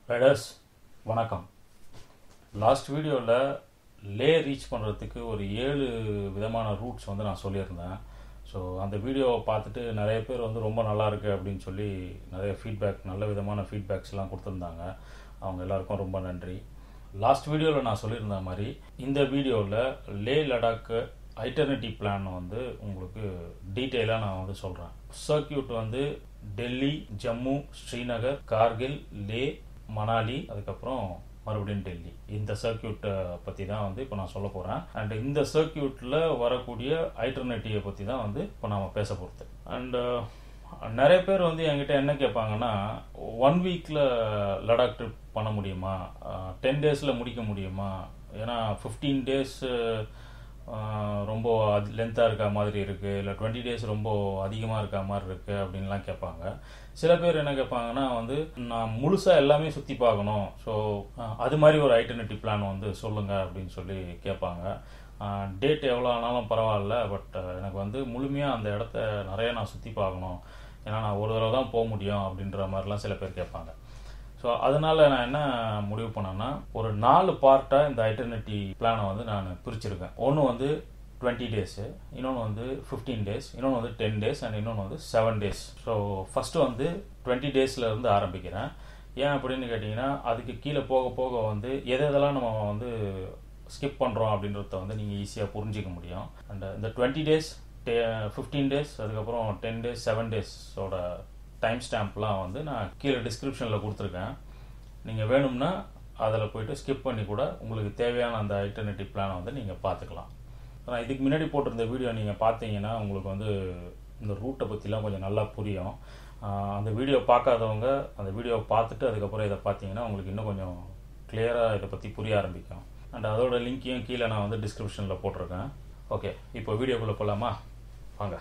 Riders வணக்கம் last வீடியோவில் லே reach பண்ணுறதுக்கு ஒரு ஏழு விதமான ரூட்ஸ் வந்து நான் சொல்லியிருந்தேன் ஸோ அந்த வீடியோவை பார்த்துட்டு நிறைய பேர் வந்து ரொம்ப நல்லா இருக்கு அப்படின்னு சொல்லி நிறைய ஃபீட்பேக் நல்ல விதமான ஃபீட்பேக்ஸ்லாம் கொடுத்துருந்தாங்க அவங்க எல்லாருக்கும் ரொம்ப நன்றி லாஸ்ட் வீடியோவில் நான் சொல்லியிருந்த மாதிரி இந்த வீடியோவில் லே லடாக்கு ஐட்டர்னிட்டி பிளான் வந்து உங்களுக்கு டீட்டெயிலாக நான் வந்து சொல்கிறேன் சர்க்கியூட் வந்து டெல்லி ஜம்மு ஸ்ரீநகர் கார்கில் லே மணாலி அதுக்கப்புறம் மறுபடியும் டெல்லி இந்த சர்க்கியூட்டை பற்றி தான் வந்து இப்போ நான் சொல்ல போகிறேன் அண்ட் இந்த சர்க்கியூட்டில் வரக்கூடிய ஐட்டர்னேட்டிவை பற்றி தான் வந்து இப்போ நாம் பேச போகிறது அண்டு நிறைய பேர் வந்து என்கிட்ட என்ன கேட்பாங்கன்னா ஒன் வீக்கில் லடாக் ட்ரிப் பண்ண முடியுமா டென் டேஸில் முடிக்க முடியுமா ஏன்னா ஃபிஃப்டீன் டேஸ் ரொம்ப லென்த்தாக இருக்க மாதிரி இருக்குது இல்லை டுவெண்ட்டி டேஸ் ரொம்ப அதிகமாக இருக்க மாதிரி இருக்குது அப்படின்லாம் கேட்பாங்க சில பேர் என்ன கேட்பாங்கன்னா வந்து நான் முழுசாக எல்லாமே சுற்றி பார்க்கணும் ஸோ அது மாதிரி ஒரு ஐட்டர்னேட்டி பிளான் வந்து சொல்லுங்கள் அப்படின்னு சொல்லி கேட்பாங்க டேட் எவ்வளோ ஆனாலும் பரவாயில்ல பட் எனக்கு வந்து முழுமையாக அந்த இடத்த நிறைய நான் சுற்றி பார்க்கணும் ஏன்னா நான் ஒரு தடவை தான் போக முடியும் அப்படின்ற மாதிரிலாம் சில பேர் கேட்பாங்க ஸோ அதனால நான் என்ன முடிவு பண்ணேன்னா ஒரு நாலு பார்ட்டாக இந்த ஐட்டர்னிட்டி பிளானை வந்து நான் பிரிச்சிருக்கேன் ஒன்று வந்து டுவெண்ட்டி டேஸு இன்னொன்று வந்து ஃபிஃப்டீன் டேஸ் இன்னொன்று வந்து டென் டேஸ் அண்ட் இன்னொன்று வந்து செவன் டேஸ் ஸோ ஃபஸ்ட்டு வந்து டுவெண்ட்டி டேஸில் இருந்து ஆரம்பிக்கிறேன் ஏன் அப்படின்னு கேட்டிங்கன்னா அதுக்கு கீழே போக போக வந்து எது எதெல்லாம் நம்ம வந்து ஸ்கிப் பண்ணுறோம் அப்படின்றத வந்து நீங்கள் ஈஸியாக புரிஞ்சிக்க முடியும் அண்ட் இந்த twenty days day fifteen days அதுக்கப்புறம் டென் டேஸ் செவன் டேஸோட டைம் ஸ்டாம்ப்லாம் வந்து நான் கீழே டிஸ்கிரிப்ஷனில் கொடுத்துருக்கேன் நீங்கள் வேணும்னா அதில் போயிட்டு ஸ்கிப் பண்ணி கூட உங்களுக்கு தேவையான அந்த ஐட்டர்னேட்டிவ் பிளானை வந்து நீங்கள் பார்த்துக்கலாம் நான் இதுக்கு முன்னாடி போட்டிருந்த வீடியோ நீங்கள் பார்த்தீங்கன்னா உங்களுக்கு வந்து இந்த ரூட்டை பற்றிலாம் கொஞ்சம் நல்லா புரியும் அந்த வீடியோ பார்க்காதவங்க அந்த வீடியோவை பார்த்துட்டு அதுக்கப்புறம் இதை பார்த்தீங்கன்னா உங்களுக்கு இன்னும் கொஞ்சம் கிளியராக இதை பற்றி புரிய ஆரம்பிக்கும் அண்ட் அதோட லிங்க்கையும் கீழே நான் வந்து டிஸ்கிரிப்ஷனில் போட்டிருக்கேன் ஓகே இப்போ வீடியோக்குள்ளே போகலாமா வாங்க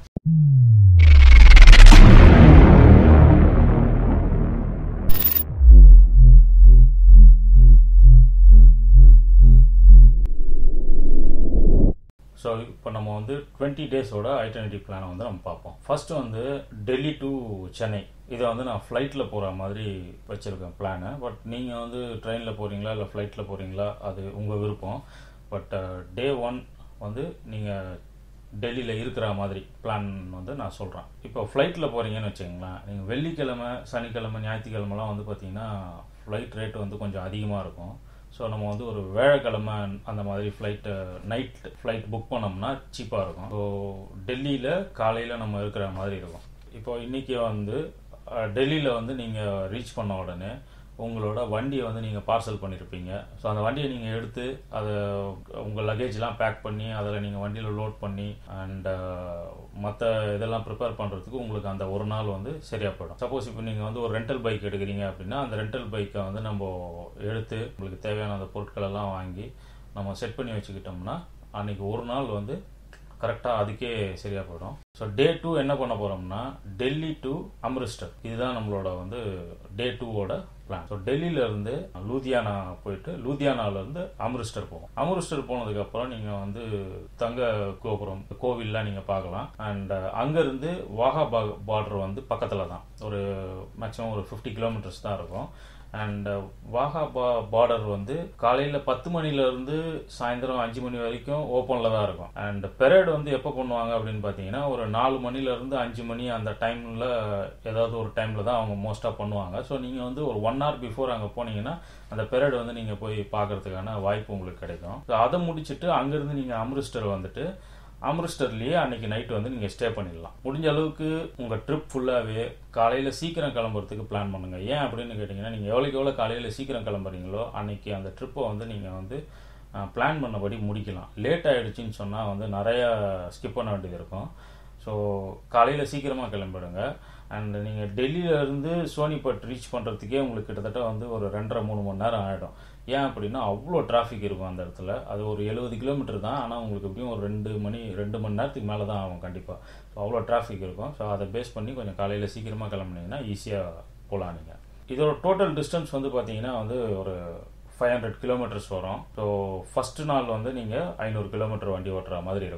ஸோ இப்போ நம்ம வந்து டுவெண்ட்டி டேஸோட ஐட்டர்னேட்டிவ் பிளானை வந்து நம்ம பார்ப்போம் ஃபர்ஸ்ட் வந்து டெல்லி டு சென்னை இதை வந்து நான் ஃப்ளைட்டில் போகிற மாதிரி வச்சுருக்கேன் பிளானு பட் நீங்கள் வந்து ட்ரெயினில் போகிறீங்களா இல்லை ஃப்ளைட்டில் போகிறீங்களா அது உங்கள் விருப்பம் பட் டே ஒன் வந்து நீங்கள் டெல்லியில் இருக்கிற மாதிரி பிளான் வந்து நான் சொல்கிறேன் இப்போ ஃப்ளைட்டில் போகிறீங்கன்னு வச்சுங்களேன் நீங்கள் வெள்ளிக்கிழமை சனிக்கிழமை ஞாயிற்றுக்கிழமெல்லாம் வந்து பார்த்தீங்கன்னா ஃப்ளைட் ரேட் வந்து கொஞ்சம் அதிகமாக இருக்கும் ஸோ நம்ம வந்து ஒரு வேலைக்கிழமை அந்த மாதிரி ஃப்ளைட்டு நைட் ஃப்ளைட் புக் பண்ணோம்னா சீப்பாக இருக்கும் ஸோ டெல்லியில் காலையில் நம்ம இருக்கிற மாதிரி இருக்கும் இப்போ இன்றைக்கி வந்து டெல்லியில் வந்து நீங்கள் ரீச் பண்ண உடனே உங்களோட வண்டியை வந்து நீங்கள் பார்சல் பண்ணியிருப்பீங்க ஸோ அந்த வண்டியை நீங்கள் எடுத்து அதை உங்கள் லக்கேஜ்லாம் பேக் பண்ணி அதில் நீங்கள் வண்டியில் லோட் பண்ணி அண்ட் மற்ற இதெல்லாம் ப்ரிப்பேர் பண்ணுறதுக்கு உங்களுக்கு அந்த ஒரு நாள் வந்து சரியாக போயிடும் சப்போஸ் இப்போ நீங்கள் வந்து ஒரு ரெண்டல் பைக் எடுக்கிறீங்க அப்படின்னா அந்த ரெண்டல் பைக்கை வந்து நம்ம எடுத்து உங்களுக்கு தேவையான அந்த பொருட்கள் எல்லாம் வாங்கி நம்ம செட் பண்ணி வச்சுக்கிட்டோம்னா அன்றைக்கி ஒரு நாள் வந்து கரெக்டாக அதுக்கே சரியாக போயிடும் ஸோ டே டூ என்ன பண்ண போகிறோம்னா டெல்லி டு அம்ரிஸ்டர் இதுதான் நம்மளோட வந்து டே டூவோட பிளான் ஸோ டெல்லியிலேருந்து லூதியானா போயிட்டு லூதியானாலேருந்து அம்ரிஸ்டர் போவோம் அம்ரிஸ்டர் போனதுக்கப்புறம் நீங்கள் வந்து தங்க கோபுரம் கோவில்லாம் நீங்கள் பார்க்கலாம் அண்ட் அங்கேருந்து வாகா பார்டர் வந்து பக்கத்தில் தான் ஒரு மேக்ஸிமம் ஒரு ஃபிஃப்டி கிலோமீட்டர்ஸ் தான் இருக்கும் அண்ட் வாகா பா பார்டர் வந்து காலையில் பத்து மணிலேருந்து சாயந்தரம் அஞ்சு மணி வரைக்கும் ஓப்பனில் தான் இருக்கும் அண்ட் பெரேட் வந்து எப்போ பண்ணுவாங்க அப்படின்னு பார்த்தீங்கன்னா ஒரு நாலு மணிலேருந்து அஞ்சு மணி அந்த டைமில் ஏதாவது ஒரு டைமில் தான் அவங்க மோஸ்ட்டாக பண்ணுவாங்க ஸோ நீங்கள் வந்து ஒரு ஒன் ஹவர் பிஃபோர் அங்கே போனீங்கன்னா அந்த பெரேட் வந்து நீங்கள் போய் பார்க்கறதுக்கான வாய்ப்பு உங்களுக்கு கிடைக்கும் ஸோ அதை முடிச்சுட்டு அங்கேருந்து நீங்கள் அம்ரிஸ்டர் வந்துட்டு அம்ரிஸ்டர்லேயே அன்னைக்கு நைட்டு வந்து நீங்கள் ஸ்டே பண்ணிடலாம் முடிஞ்ச அளவுக்கு உங்கள் ட்ரிப் ஃபுல்லாகவே காலையில் சீக்கிரம் கிளம்புறதுக்கு பிளான் பண்ணுங்கள் ஏன் அப்படின்னு கேட்டிங்கன்னா நீங்கள் எவ்வளோக்கு எவ்வளோ காலையில் சீக்கிரம் கிளம்புறீங்களோ அன்னைக்கு அந்த ட்ரிப்பை வந்து நீங்கள் வந்து பிளான் பண்ணபடி முடிக்கலாம் லேட் ஆகிடுச்சின்னு சொன்னால் வந்து நிறையா ஸ்கிப் பண்ண வேண்டியது இருக்கும் ஸோ காலையில் சீக்கிரமாக கிளம்பிடுங்க அண்ட் நீங்கள் டெல்லியிலேருந்து சோனிபட் ரீச் பண்ணுறதுக்கே உங்களுக்கு கிட்டத்தட்ட வந்து ஒரு ரெண்டரை மூணு மணி நேரம் ஆகிடும் ஏன் அப்படின்னா அவ்வளோ டிராஃபிக் இருக்கும் அந்த இடத்துல அது ஒரு எழுபது கிலோமீட்டர் தான் ஆனால் உங்களுக்கு எப்படியும் ஒரு ரெண்டு மணி ரெண்டு மணி நேரத்துக்கு மேலே தான் ஆகும் கண்டிப்பாக ஸோ அவ்வளோ டிராஃபிக் இருக்கும் ஸோ அதை பேஸ் பண்ணி கொஞ்சம் காலையில் சீக்கிரமாக கிளம்புனீங்கன்னா ஈஸியாக போகலாம் நீங்கள் இதோட டோட்டல் டிஸ்டன்ஸ் வந்து பார்த்தீங்கன்னா வந்து ஒரு ஃபைவ் ஹண்ட்ரட் கிலோமீட்டர்ஸ் வரும் ஸோ ஃபஸ்ட்டு நாள் வந்து நீங்கள் ஐநூறு கிலோமீட்டர் வண்டி ஓட்டுற மாதிரி இருக்கும்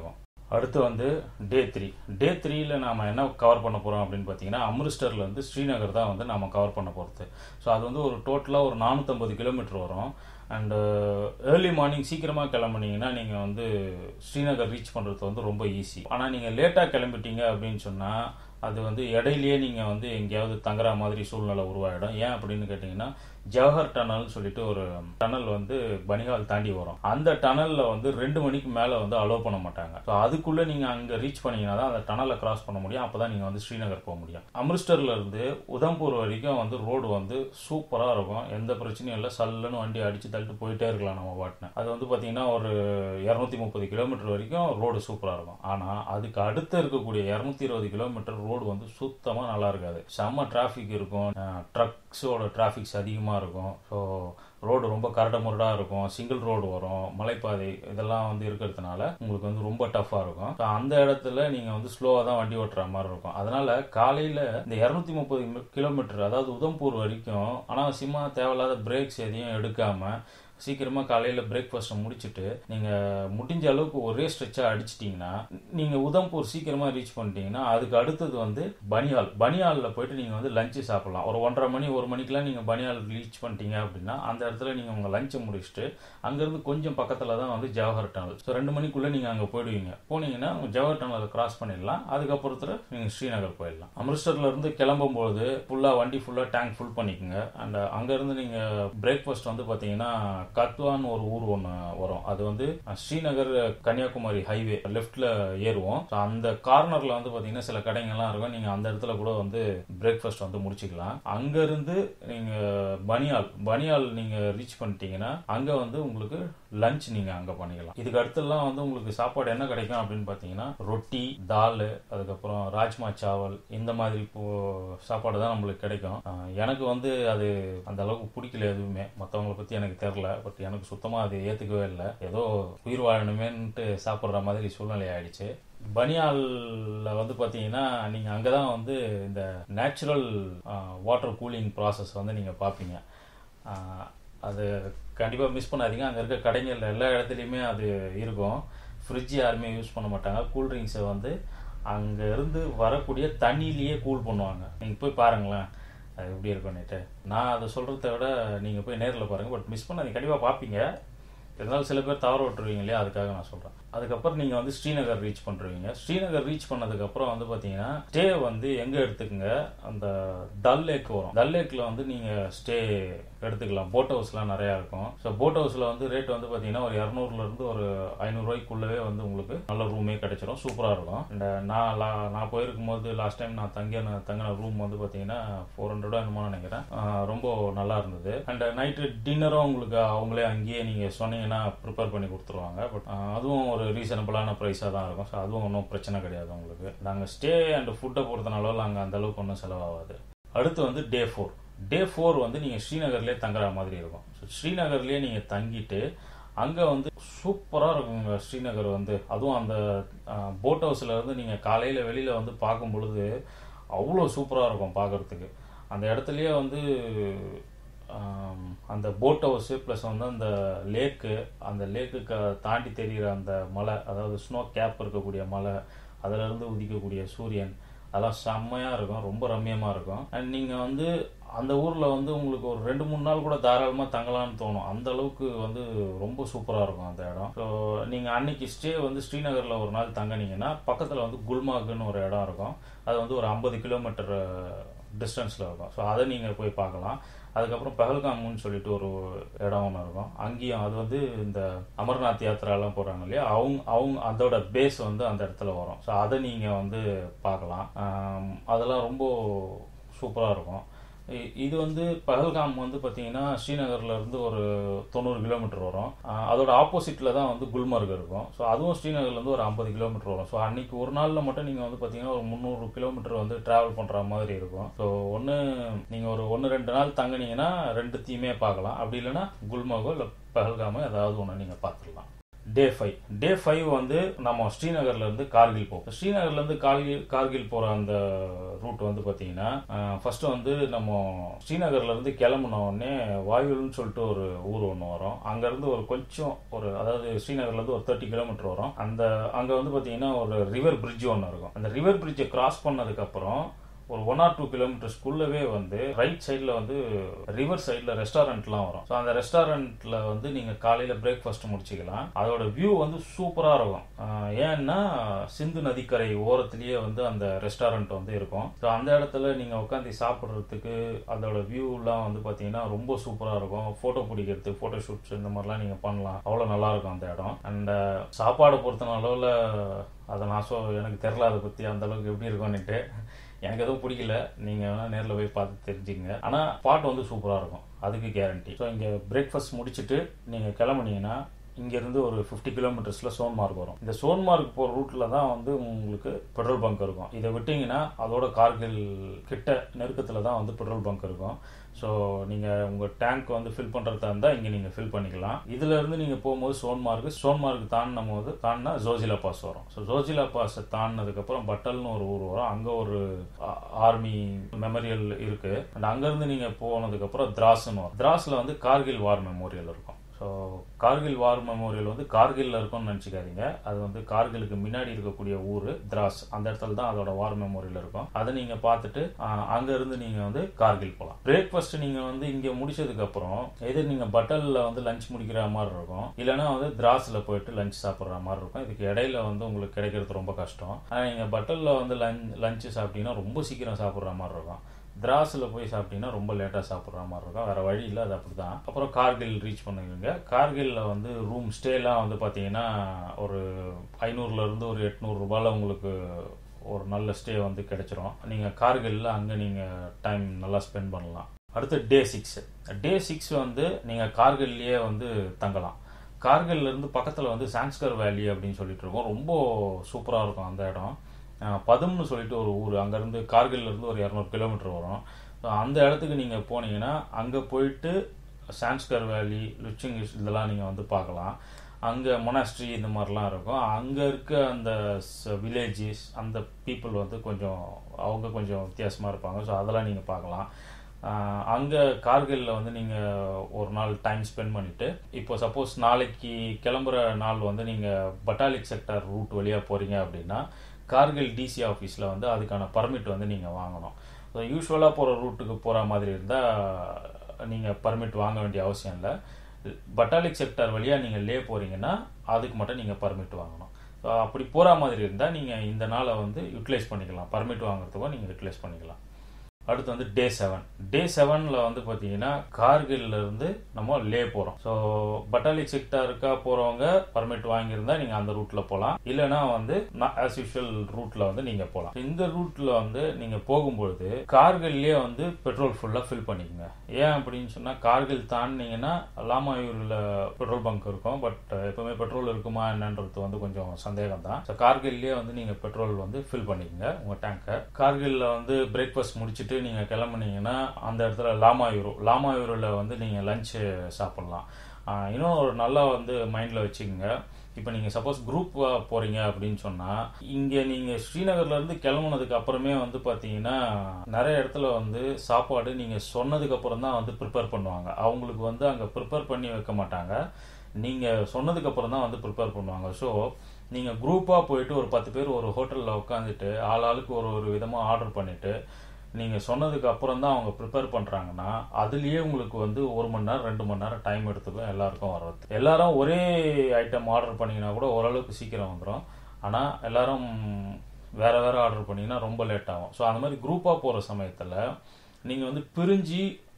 அடுத்து வந்து டே த்ரீ டே த்ரீல நாம் என்ன கவர் பண்ண போகிறோம் அப்படின்னு பார்த்தீங்கன்னா அம்ரிஸ்டர்லேருந்து ஸ்ரீநகர் தான் வந்து நம்ம கவர் பண்ண போகிறது ஸோ அது வந்து ஒரு டோட்டலாக ஒரு நானூற்றம்பது கிலோமீட்டர் வரும் அண்டு ஏர்லி மார்னிங் சீக்கிரமாக கிளம்புனீங்கன்னா நீங்கள் வந்து ஸ்ரீநகர் ரீச் பண்ணுறது வந்து ரொம்ப ஈஸி ஆனால் நீங்கள் லேட்டாக கிளம்பிட்டீங்க அப்படின்னு சொன்னால் அது வந்து இடையிலேயே நீங்கள் வந்து எங்கேயாவது தங்குற மாதிரி சூழ்நிலை உருவாயிடும் ஏன் அப்படின்னு கேட்டிங்கன்னா ஜவஹர் டனல்னு சொல்லிட்டு ஒரு டனல் வந்து பனிகால் தாண்டி வரும் அந்த டனலில் வந்து ரெண்டு மணிக்கு மேலே வந்து அலோவ் பண்ண மாட்டாங்க ஸோ அதுக்குள்ளே நீங்கள் அங்கே ரீச் பண்ணீங்கன்னா தான் அந்த டனலை கிராஸ் பண்ண முடியும் அப்போ தான் நீங்கள் வந்து ஸ்ரீநகர் போக முடியும் அம்ரிஸ்டர்ல இருந்து உதம்பூர் வரைக்கும் வந்து ரோடு வந்து சூப்பராக இருக்கும் எந்த பிரச்சனையும் இல்லை சல்லுன்னு வண்டி அடித்து தள்ளிட்டு போயிட்டே இருக்கலாம் நம்ம பாட்டின அது வந்து பார்த்தீங்கன்னா ஒரு இரநூத்தி முப்பது கிலோமீட்டர் வரைக்கும் ரோடு சூப்பராக இருக்கும் ஆனால் அதுக்கு அடுத்து இருக்கக்கூடிய இரநூத்தி இருபது கிலோமீட்டர் ரோடு வந்து சுத்தமாக நல்லா இருக்காது செம்ம டிராஃபிக் இருக்கும் ட்ரக்ஸோட டிராஃபிக்ஸ் அதிகமாக இருக்கும் ஸோ ரோடு ரொம்ப கரடமுரடாக இருக்கும் சிங்கிள் ரோடு வரும் மலைப்பாதை இதெல்லாம் வந்து இருக்கிறதுனால உங்களுக்கு வந்து ரொம்ப டஃப்பாக இருக்கும் ஸோ அந்த இடத்துல நீங்கள் வந்து ஸ்லோவாக தான் வண்டி ஓட்டுற மாதிரி இருக்கும் அதனால காலையில் இந்த இரநூத்தி முப்பது கிலோமீட்டர் அதாவது உதம்பூர் வரைக்கும் அனாவசியமாக தேவையில்லாத பிரேக்ஸ் எதையும் எடுக்காமல் சீக்கிரமாக காலையில் பிரேக்ஃபாஸ்ட்டை முடிச்சுட்டு நீங்கள் முடிஞ்ச அளவுக்கு ஒரே ஸ்ட்ரெச்சாக அடிச்சிட்டிங்கன்னா நீங்கள் உதம்பூர் சீக்கிரமாக ரீச் பண்ணிட்டீங்கன்னா அதுக்கு அடுத்தது வந்து பனியால் பனியாலில் போயிட்டு நீங்கள் வந்து லஞ்சு சாப்பிட்லாம் ஒரு ஒன்றரை மணி ஒரு மணிக்கெலாம் நீங்கள் பனியால் ரீச் பண்ணிட்டீங்க அப்படின்னா அந்த இடத்துல நீங்கள் உங்கள் லஞ்சை முடிச்சுட்டு அங்கேருந்து கொஞ்சம் பக்கத்தில் தான் வந்து ஜவஹர் டனல் ஸோ ரெண்டு மணிக்குள்ளே நீங்கள் அங்கே போயிடுவீங்க போனீங்கன்னா ஜவஹர் டனலை கிராஸ் பண்ணிடலாம் அதுக்கப்புறத்துல நீங்கள் ஸ்ரீநகர் போயிடலாம் அம்ரிஸ்டர்ல இருந்து கிளம்பும்போது ஃபுல்லாக வண்டி ஃபுல்லாக டேங்க் ஃபுல் பண்ணிக்கோங்க அண்ட் அங்கேருந்து நீங்கள் பிரேக்ஃபாஸ்ட் வந்து பார்த்தீங்கன்னா கத்வான்னு ஒரு ஊர் ஒன்று வரும் அது வந்து ஸ்ரீநகர் கன்னியாகுமரி ஹைவே லெஃப்ட்ல ஏறுவோம் ஸோ அந்த கார்னர்ல வந்து பார்த்தீங்கன்னா சில கடைங்கள்லாம் இருக்கும் நீங்கள் அந்த இடத்துல கூட வந்து பிரேக்ஃபாஸ்ட் வந்து முடிச்சுக்கலாம் அங்கேருந்து நீங்கள் பனியால் பனியால் நீங்கள் ரீச் பண்ணிட்டீங்கன்னா அங்கே வந்து உங்களுக்கு லஞ்ச் நீங்கள் அங்கே பண்ணிக்கலாம் இதுக்கு அடுத்தெல்லாம் வந்து உங்களுக்கு சாப்பாடு என்ன கிடைக்கும் அப்படின்னு பார்த்தீங்கன்னா ரொட்டி தால் அதுக்கப்புறம் ராஜ்மா சாவல் இந்த மாதிரி இப்போ சாப்பாடு தான் நம்மளுக்கு கிடைக்கும் ஆஹ் எனக்கு வந்து அது அந்த அளவுக்கு பிடிக்கல எதுவுமே மற்றவங்களை பற்றி எனக்கு தெரில பட் எனக்கு சுத்தமாக அது ஏற்றுக்கவே இல்லை ஏதோ உயிர் வாழணுமேன்ட்டு சாப்பிட்ற மாதிரி சூழ்நிலை ஆயிடுச்சு பனியால்ல வந்து பார்த்தீங்கன்னா நீங்கள் அங்கே தான் வந்து இந்த நேச்சுரல் வாட்டர் கூலிங் ப்ராசஸ் வந்து நீங்கள் பார்ப்பீங்க ஆஹ் அது கண்டிப்பாக மிஸ் பண்ணாதீங்க அங்கே இருக்க கடைகள் எல்லா இடத்துலையுமே அது இருக்கும் ஃப்ரிட்ஜ் யாருமே யூஸ் பண்ண மாட்டாங்க கூல்ட்ரிங்க்ஸை வந்து அங்கே இருந்து வரக்கூடிய தண்ணியிலேயே கூல் பண்ணுவாங்க நீங்கள் போய் பாருங்களேன் அது எப்படி இருக்கும்னுட்டு நான் அதை சொல்கிறத விட நீங்கள் போய் நேரில் பாருங்கள் பட் மிஸ் பண்ணாதீங்க கண்டிப்பாக பார்ப்பீங்க இருந்தாலும் சில பேர் தவற விட்டுருவீங்க இல்லையா அதுக்காக நான் சொல்கிறேன் அதுக்கப்புறம் நீங்கள் வந்து ஸ்ரீநகர் ரீச் பண்ணுறீங்க ஸ்ரீநகர் ரீச் பண்ணதுக்கப்புறம் வந்து பார்த்தீங்கன்னா ஸ்டே வந்து எங்கே எடுத்துக்கங்க அந்த டல் லேக் வரும் டல் லேக்கில் வந்து நீங்கள் ஸ்டே எடுத்துக்கலாம் போட் ஹவுஸ்லாம் நிறையா இருக்கும் ஸோ போட் ஹவுஸில் வந்து ரேட் வந்து பார்த்தீங்கன்னா ஒரு இரநூறுலேருந்து ஒரு ஐநூறுரூவாய்க்குள்ளவே வந்து உங்களுக்கு நல்ல ரூமே கிடைச்சிரும் சூப்பராக இருக்கும் அண்ட் நான் லா நான் போயிருக்கும் போது லாஸ்ட் டைம் நான் தங்கின தங்கின ரூம் வந்து பார்த்தீங்கன்னா ஃபோர் ஹண்ட்ரடோ என்னமோ நினைக்கிறேன் ஆஹ் ரொம்ப நல்லா இருந்தது அண்ட் நைட்டு டின்னரும் உங்களுக்கு அவங்களே அங்கேயே நீங்கள் சொன்னீங்கன்னா ப்ரிப்பேர் பண்ணி கொடுத்துருவாங்க பட் அதுவும் ஒரு ரீசனபிளான ப்ரைஸாக தான் இருக்கும் ஸோ அதுவும் ஒன்றும் பிரச்சனை கிடையாது உங்களுக்கு நாங்கள் ஸ்டே அண்ட் ஃபுட்டை பொறுத்தனால அங்கே அந்த அளவுக்கு ஒன்றும் செலவாகாது அடுத்து வந்து டே ஃபோர் டே ஃபோர் வந்து நீங்கள் ஸ்ரீநகர்லேயே தங்குற மாதிரி இருக்கும் ஸோ ஸ்ரீநகர்லேயே நீங்கள் தங்கிட்டு அங்கே வந்து சூப்பராக இருக்குங்க ஸ்ரீநகர் வந்து அதுவும் அந்த போட் ஹவுஸில் இருந்து நீங்கள் காலையில் வெளியில் வந்து பார்க்கும் பொழுது அவ்வளோ சூப்பராக இருக்கும் பார்க்குறதுக்கு அந்த இடத்துலையே வந்து ஆம், அந்த போட் ஹவுஸு ப்ளஸ் வந்து அந்த லேக்கு அந்த லேக்குக்கு தாண்டி தெரிகிற அந்த மலை அதாவது ஸ்னோ கேப் இருக்கக்கூடிய மலை அதிலிருந்து உதிக்கக்கூடிய சூரியன் அதெல்லாம் செம்மையாக இருக்கும் ரொம்ப ரம்மியமாக இருக்கும் அண்ட் நீங்கள் வந்து அந்த ஊரில் வந்து உங்களுக்கு ஒரு ரெண்டு மூணு நாள் கூட தாராளமாக தங்கலாம்னு தோணும் அந்த அளவுக்கு வந்து ரொம்ப சூப்பராக இருக்கும் அந்த இடம் ஸோ நீங்கள் அன்னைக்கு ஸ்டே வந்து ஸ்ரீநகரில் ஒரு நாள் தங்கினீங்கன்னா பக்கத்தில் வந்து குல்மார்க்னு ஒரு இடம் இருக்கும் அது வந்து ஒரு ஐம்பது கிலோமீட்டர் டிஸ்டன்ஸில் இருக்கும் ஸோ அதை நீங்கள் போய் பார்க்கலாம் அதுக்கப்புறம் பெஹல்காம்னு சொல்லிட்டு ஒரு இடம் ஒன்று இருக்கும் அங்கேயும் அது வந்து இந்த அமர்நாத் யாத்திராலாம் போகிறாங்க இல்லையா அவங்க அவங்க அதோட பேஸ் வந்து அந்த இடத்துல வரும் ஸோ அதை நீங்கள் வந்து பார்க்கலாம் ஆம், அதெல்லாம் ரொம்ப சூப்பராக இருக்கும் இ- இது வந்து பஹல்காம் வந்து பார்த்தீங்கன்னா ஸ்ரீநகர்ல இருந்து ஒரு தொண்ணூறு கிலோமீட்டர் வரும் ஆஹ் அதோட ஆப்போசிட்ல தான் வந்து குல்மர்க் இருக்கும் ஸோ அதுவும் ஸ்ரீநகர்ல இருந்து ஒரு ஐம்பது கிலோமீட்டர் வரும் ஸோ அன்னைக்கு ஒரு நாளில் மட்டும் நீங்கள் வந்து பார்த்தீங்கன்னா ஒரு முந்நூறு கிலோமீட்டர் வந்து டிராவல் பண்ணுற மாதிரி இருக்கும் ஸோ ஒன்று நீங்கள் ஒரு ஒன்று ரெண்டு நாள் தங்குனீங்கன்னா ரெண்டுத்தையுமே பார்க்கலாம் அப்படி இல்லைன்னா குல்மர்கோ இல்லை பஹல்காமோ ஏதாவது ஒன்று நீங்கள் பார்த்துடலாம் டே ஃபைவ் டே ஃபைவ் வந்து நம்ம ஸ்ரீநகர்ல இருந்து கார்கில் போகும் ஸ்ரீநகர்ல இருந்து கார்கில் கார்கில் போற அந்த ரூட் வந்து பாத்தீங்கன்னா ஃபர்ஸ்ட் வந்து நம்ம ஸ்ரீநகர்ல இருந்து கிளம்புன உடனே வாயுல்னு சொல்லிட்டு ஒரு ஊர் ஒன்று வரும் அங்க இருந்து ஒரு கொஞ்சம் ஒரு அதாவது ஸ்ரீநகர்ல இருந்து ஒரு தேர்ட்டி கிலோமீட்டர் வரும் அந்த அங்க வந்து பாத்தீங்கன்னா ஒரு ரிவர் பிரிட்ஜ் ஒன்று இருக்கும் அந்த ரிவர் பிரிட்ஜை கிராஸ் பண்ணதுக்கு அப்புறம் ஒரு ஒன் ஆர் டூ கிலோமீட்டர்ஸ்க்குள்ளவே வந்து ரைட் சைடில் வந்து ரிவர் சைடில் ரெஸ்டாரண்ட்லாம் வரும் ஸோ அந்த ரெஸ்டாரண்ட்டில் வந்து நீங்கள் காலையில் பிரேக்ஃபாஸ்ட் முடிச்சிக்கலாம் அதோட வியூ வந்து சூப்பராக இருக்கும் ஆஹ் ஏன்னா சிந்து நதிக்கரை ஓரத்துலேயே வந்து அந்த ரெஸ்டாரண்ட் வந்து இருக்கும் ஸோ அந்த இடத்துல நீங்கள் உட்காந்து சாப்பிட்றதுக்கு அதோட வியூலாம் வந்து பார்த்தீங்கன்னா ரொம்ப சூப்பராக இருக்கும் ஃபோட்டோ பிடிக்கிறது ஃபோட்டோ ஷூட்ஸ் இந்த மாதிரிலாம் நீங்கள் பண்ணலாம் அவ்வளோ நல்லா இருக்கும் அந்த இடம் அண்ட் சாப்பாடு பொறுத்த அளவில் அதை நான் சொ எனக்கு தெரில அதை பற்றி அந்த அளவுக்கு எப்படி இருக்கும்னுட்டு எனக்கு எதுவும் பிடிக்கல நீங்கள் வேணால் நேரில் போய் பார்த்து தெரிஞ்சுங்க ஆனால் பாட்டு வந்து சூப்பராக இருக்கும் அதுக்கு கேரண்டி ஸோ இங்கே பிரேக்ஃபாஸ்ட் முடிச்சுட்டு நீங்கள் கிளம்புனீங்கன்னா இங்கேருந்து ஒரு ஃபிஃப்டி கிலோமீட்டர்ஸில் சோன்மார்க் வரும் இந்த சோன்மார்க் போகிற ரூட்டில் தான் வந்து உங்களுக்கு பெட்ரோல் பங்க் இருக்கும் இதை விட்டிங்கன்னா அதோட கார்கில் கிட்ட நெருக்கத்தில் தான் வந்து பெட்ரோல் பங்க் இருக்கும் ஸோ நீங்கள் உங்கள் டேங்க் வந்து ஃபில் பண்ணுறதா இருந்தால் இங்கே நீங்கள் ஃபில் பண்ணிக்கலாம் இதுலேருந்து நீங்கள் போகும்போது சோன்மார்க் சோன்மார்க் தாண்டினும் போது தாண்டினா ஜோசிலா பாஸ் வரும் ஸோ ஜோசிலா பாஸை தாண்டினதுக்கப்புறம் பட்டல்னு ஒரு ஊர் வரும் அங்கே ஒரு ஆர்மி மெமரியல் இருக்குது அண்ட் அங்கேருந்து நீங்கள் போனதுக்கப்புறம் திராஸ்னு வரும் திராஸில் வந்து கார்கில் வார் மெமோரியல் இருக்கும் ஸோ கார்கில் வார் மெமோரியல் வந்து கார்கில்ல இருக்கும்னு நினச்சிக்காதீங்க அது வந்து கார்கிலுக்கு முன்னாடி இருக்கக்கூடிய ஊர் திராஸ் அந்த இடத்துல தான் அதோட வார் மெமோரியல் இருக்கும் அதை நீங்கள் பார்த்துட்டு ஆஹ், அங்க இருந்து நீங்கள் வந்து கார்கில் போகலாம் பிரேக்ஃபாஸ்ட் நீங்கள் வந்து இங்கே முடிச்சதுக்கு அப்புறம் எது நீங்கள் பட்டலில் வந்து லஞ்ச் முடிக்கிற மாதிரி இருக்கும் இல்லைன்னா வந்து திராஸில் போயிட்டு லஞ்ச் சாப்பிட்ற மாதிரி இருக்கும் இதுக்கு இடையில வந்து உங்களுக்கு கிடைக்கிறது ரொம்ப கஷ்டம் ஆனால் நீங்கள் பட்டலில் வந்து லஞ்ச் லஞ்சு சாப்பிட்டீங்கன்னா ரொம்ப சீக்கிரம் சாப்பிட்ற மாதிரி இருக்கும் திராஸில் போய் சாப்பிட்டீங்கன்னா ரொம்ப லேட்டாக சாப்பிட்ற மாதிரி இருக்கும் வேறு வழி இல்லை அது அப்படி தான் அப்புறம் கார்கில் ரீச் பண்ணுவீங்க கார்கில்ல வந்து ரூம் ஸ்டேலாம் வந்து பார்த்தீங்கன்னா ஒரு ஐநூறுலேருந்து ஒரு எட்நூறுரூபாவில் உங்களுக்கு ஒரு நல்ல ஸ்டே வந்து கிடைச்சிரும் நீங்கள் கார்கில்ல அங்கே நீங்கள் டைம் நல்லா ஸ்பெண்ட் பண்ணலாம் அடுத்து டே சிக்ஸ் டே சிக்ஸ் வந்து நீங்கள் கார்கில்லையே வந்து தங்கலாம் கார்கில்ல இருந்து பக்கத்தில் வந்து சான்ஸ்கர் வேலி அப்படின்னு சொல்லிட்டு இருக்கோம் ரொம்ப சூப்பராக இருக்கும் அந்த இடம் அஹ் பதும்னு சொல்லிட்டு ஒரு ஊர் அங்கேருந்து கார்கில்ல இருந்து ஒரு இரநூறு கிலோமீட்டர் வரும் ஸோ அந்த இடத்துக்கு நீங்கள் போனீங்கன்னா அங்கே போயிட்டு சான்ஸ்கர் வேலி லுச்சிங் இதெல்லாம் நீங்கள் வந்து பார்க்கலாம் அங்கே மொனாஸ்ட்ரி இந்த மாதிரிலாம் இருக்கும் அங்கே இருக்க அந்த வில்லேஜஸ் அந்த பீப்புள் வந்து கொஞ்சம் அவங்க கொஞ்சம் வித்தியாசமாக இருப்பாங்க ஸோ அதெல்லாம் நீங்கள் பார்க்கலாம் அங்கே கார்கில்ல வந்து நீங்கள் ஒரு நாள் டைம் ஸ்பெண்ட் பண்ணிவிட்டு இப்போ சப்போஸ் நாளைக்கு கிளம்புற நாள் வந்து நீங்கள் பட்டாலிக் செக்டர் ரூட் வழியாக போகிறீங்க அப்படின்னா கார்கில் டிசி ஆஃபீஸில் வந்து அதுக்கான பர்மிட் வந்து நீங்கள் வாங்கணும் ஸோ யூஸ்வலாக போகிற ரூட்டுக்கு போகிற மாதிரி இருந்தால் நீங்கள் பர்மிட் வாங்க வேண்டிய அவசியம் இல்லை பட்டாலிக் செக்டர் வழியாக நீங்கள் லே போகிறீங்கன்னா அதுக்கு மட்டும் நீங்கள் பர்மிட் வாங்கணும் ஸோ அப்படி போகிற மாதிரி இருந்தால் நீங்கள் இந்த நாளை வந்து யூட்டிலைஸ் பண்ணிக்கலாம் பர்மிட் வாங்குறதுக்கும் நீங்கள் யூட்டிலைஸ் பண்ணிக்கலாம் அடுத்து வந்து டே செவன் டே செவனில் வந்து பார்த்தீங்கன்னா கார்கில்ல இருந்து நம்ம லே போகிறோம் ஸோ பட்டாலிக் செக்டாருக்கா போகிறவங்க பர்மிட் வாங்கியிருந்தா நீங்கள் அந்த ரூட்டில் போகலாம் இல்லைனா வந்து ஆஸ் யூஷுவல் ரூட்டில் வந்து நீங்கள் போகலாம் இந்த ரூட்டில் வந்து நீங்கள் போகும்பொழுது கார்கில்லே வந்து பெட்ரோல் ஃபுல்லாக ஃபில் பண்ணிக்கோங்க ஏன் அப்படின்னு சொன்னால் கார்கில் தாண்டினீங்கன்னா லாமாயூரில் பெட்ரோல் பங்க் இருக்கும் பட் எப்பவுமே பெட்ரோல் இருக்குமா என்னன்றது வந்து கொஞ்சம் சந்தேகம் தான் ஸோ கார்கில்லே வந்து நீங்கள் பெட்ரோல் வந்து ஃபில் பண்ணிக்கோங்க உங்கள் டேங்கை கார்கில்ல வந்து பிரேக்ஃபாஸ்ட் முடிச்சுட்டு நீங்கள் கிளம்புனீங்கன்னா அந்த இடத்துல லாமாயூரு லாமாயூரில் வந்து நீங்கள் லஞ்சு சாப்பிட்லாம் ஆஹ் இன்னும் ஒரு நல்லா வந்து மைண்டில் வச்சுக்கோங்க இப்போ நீங்கள் சப்போஸ் குரூப்பாக போகிறீங்க அப்படின்னு சொன்னால் இங்கே நீங்கள் ஸ்ரீநகர்லேருந்து கிளம்புனதுக்கு அப்புறமே வந்து பார்த்தீங்கன்னா நிறைய இடத்துல வந்து சாப்பாடு நீங்கள் சொன்னதுக்கு அப்புறம் தான் வந்து ப்ரிப்பேர் பண்ணுவாங்க அவங்களுக்கு வந்து அங்கே ப்ரிப்பேர் பண்ணி வைக்க மாட்டாங்க நீங்கள் சொன்னதுக்கு அப்புறம் தான் வந்து ப்ரிப்பேர் பண்ணுவாங்க ஸோ நீங்கள் குரூப்பாக போயிட்டு ஒரு பத்து பேர் ஒரு ஹோட்டலில் உட்காந்துட்டு ஆள் ஆளுக்கு ஒரு ஒரு விதமாக ஆர்டர் பண்ணிவிட்டு நீங்கள் சொன்னதுக்கு அப்புறம் தான் அவங்க ப்ரிப்பேர் பண்ணுறாங்கன்னா அதுலேயே உங்களுக்கு வந்து ஒரு மணி நேரம் ரெண்டு மணி நேரம் டைம் எடுத்துக்கும் எல்லாருக்கும் வர்றது எல்லாரும் ஒரே ஐட்டம் ஆர்டர் பண்ணிங்கன்னா கூட ஓரளவுக்கு சீக்கிரம் வந்துடும் ஆனால் எல்லாரும் வேற வேற ஆர்டர் பண்ணிங்கன்னா ரொம்ப லேட் ஆகும் ஸோ அந்த மாதிரி குரூப்பாக போகிற சமயத்தில் நீங்கள் வந்து பிரிஞ்சு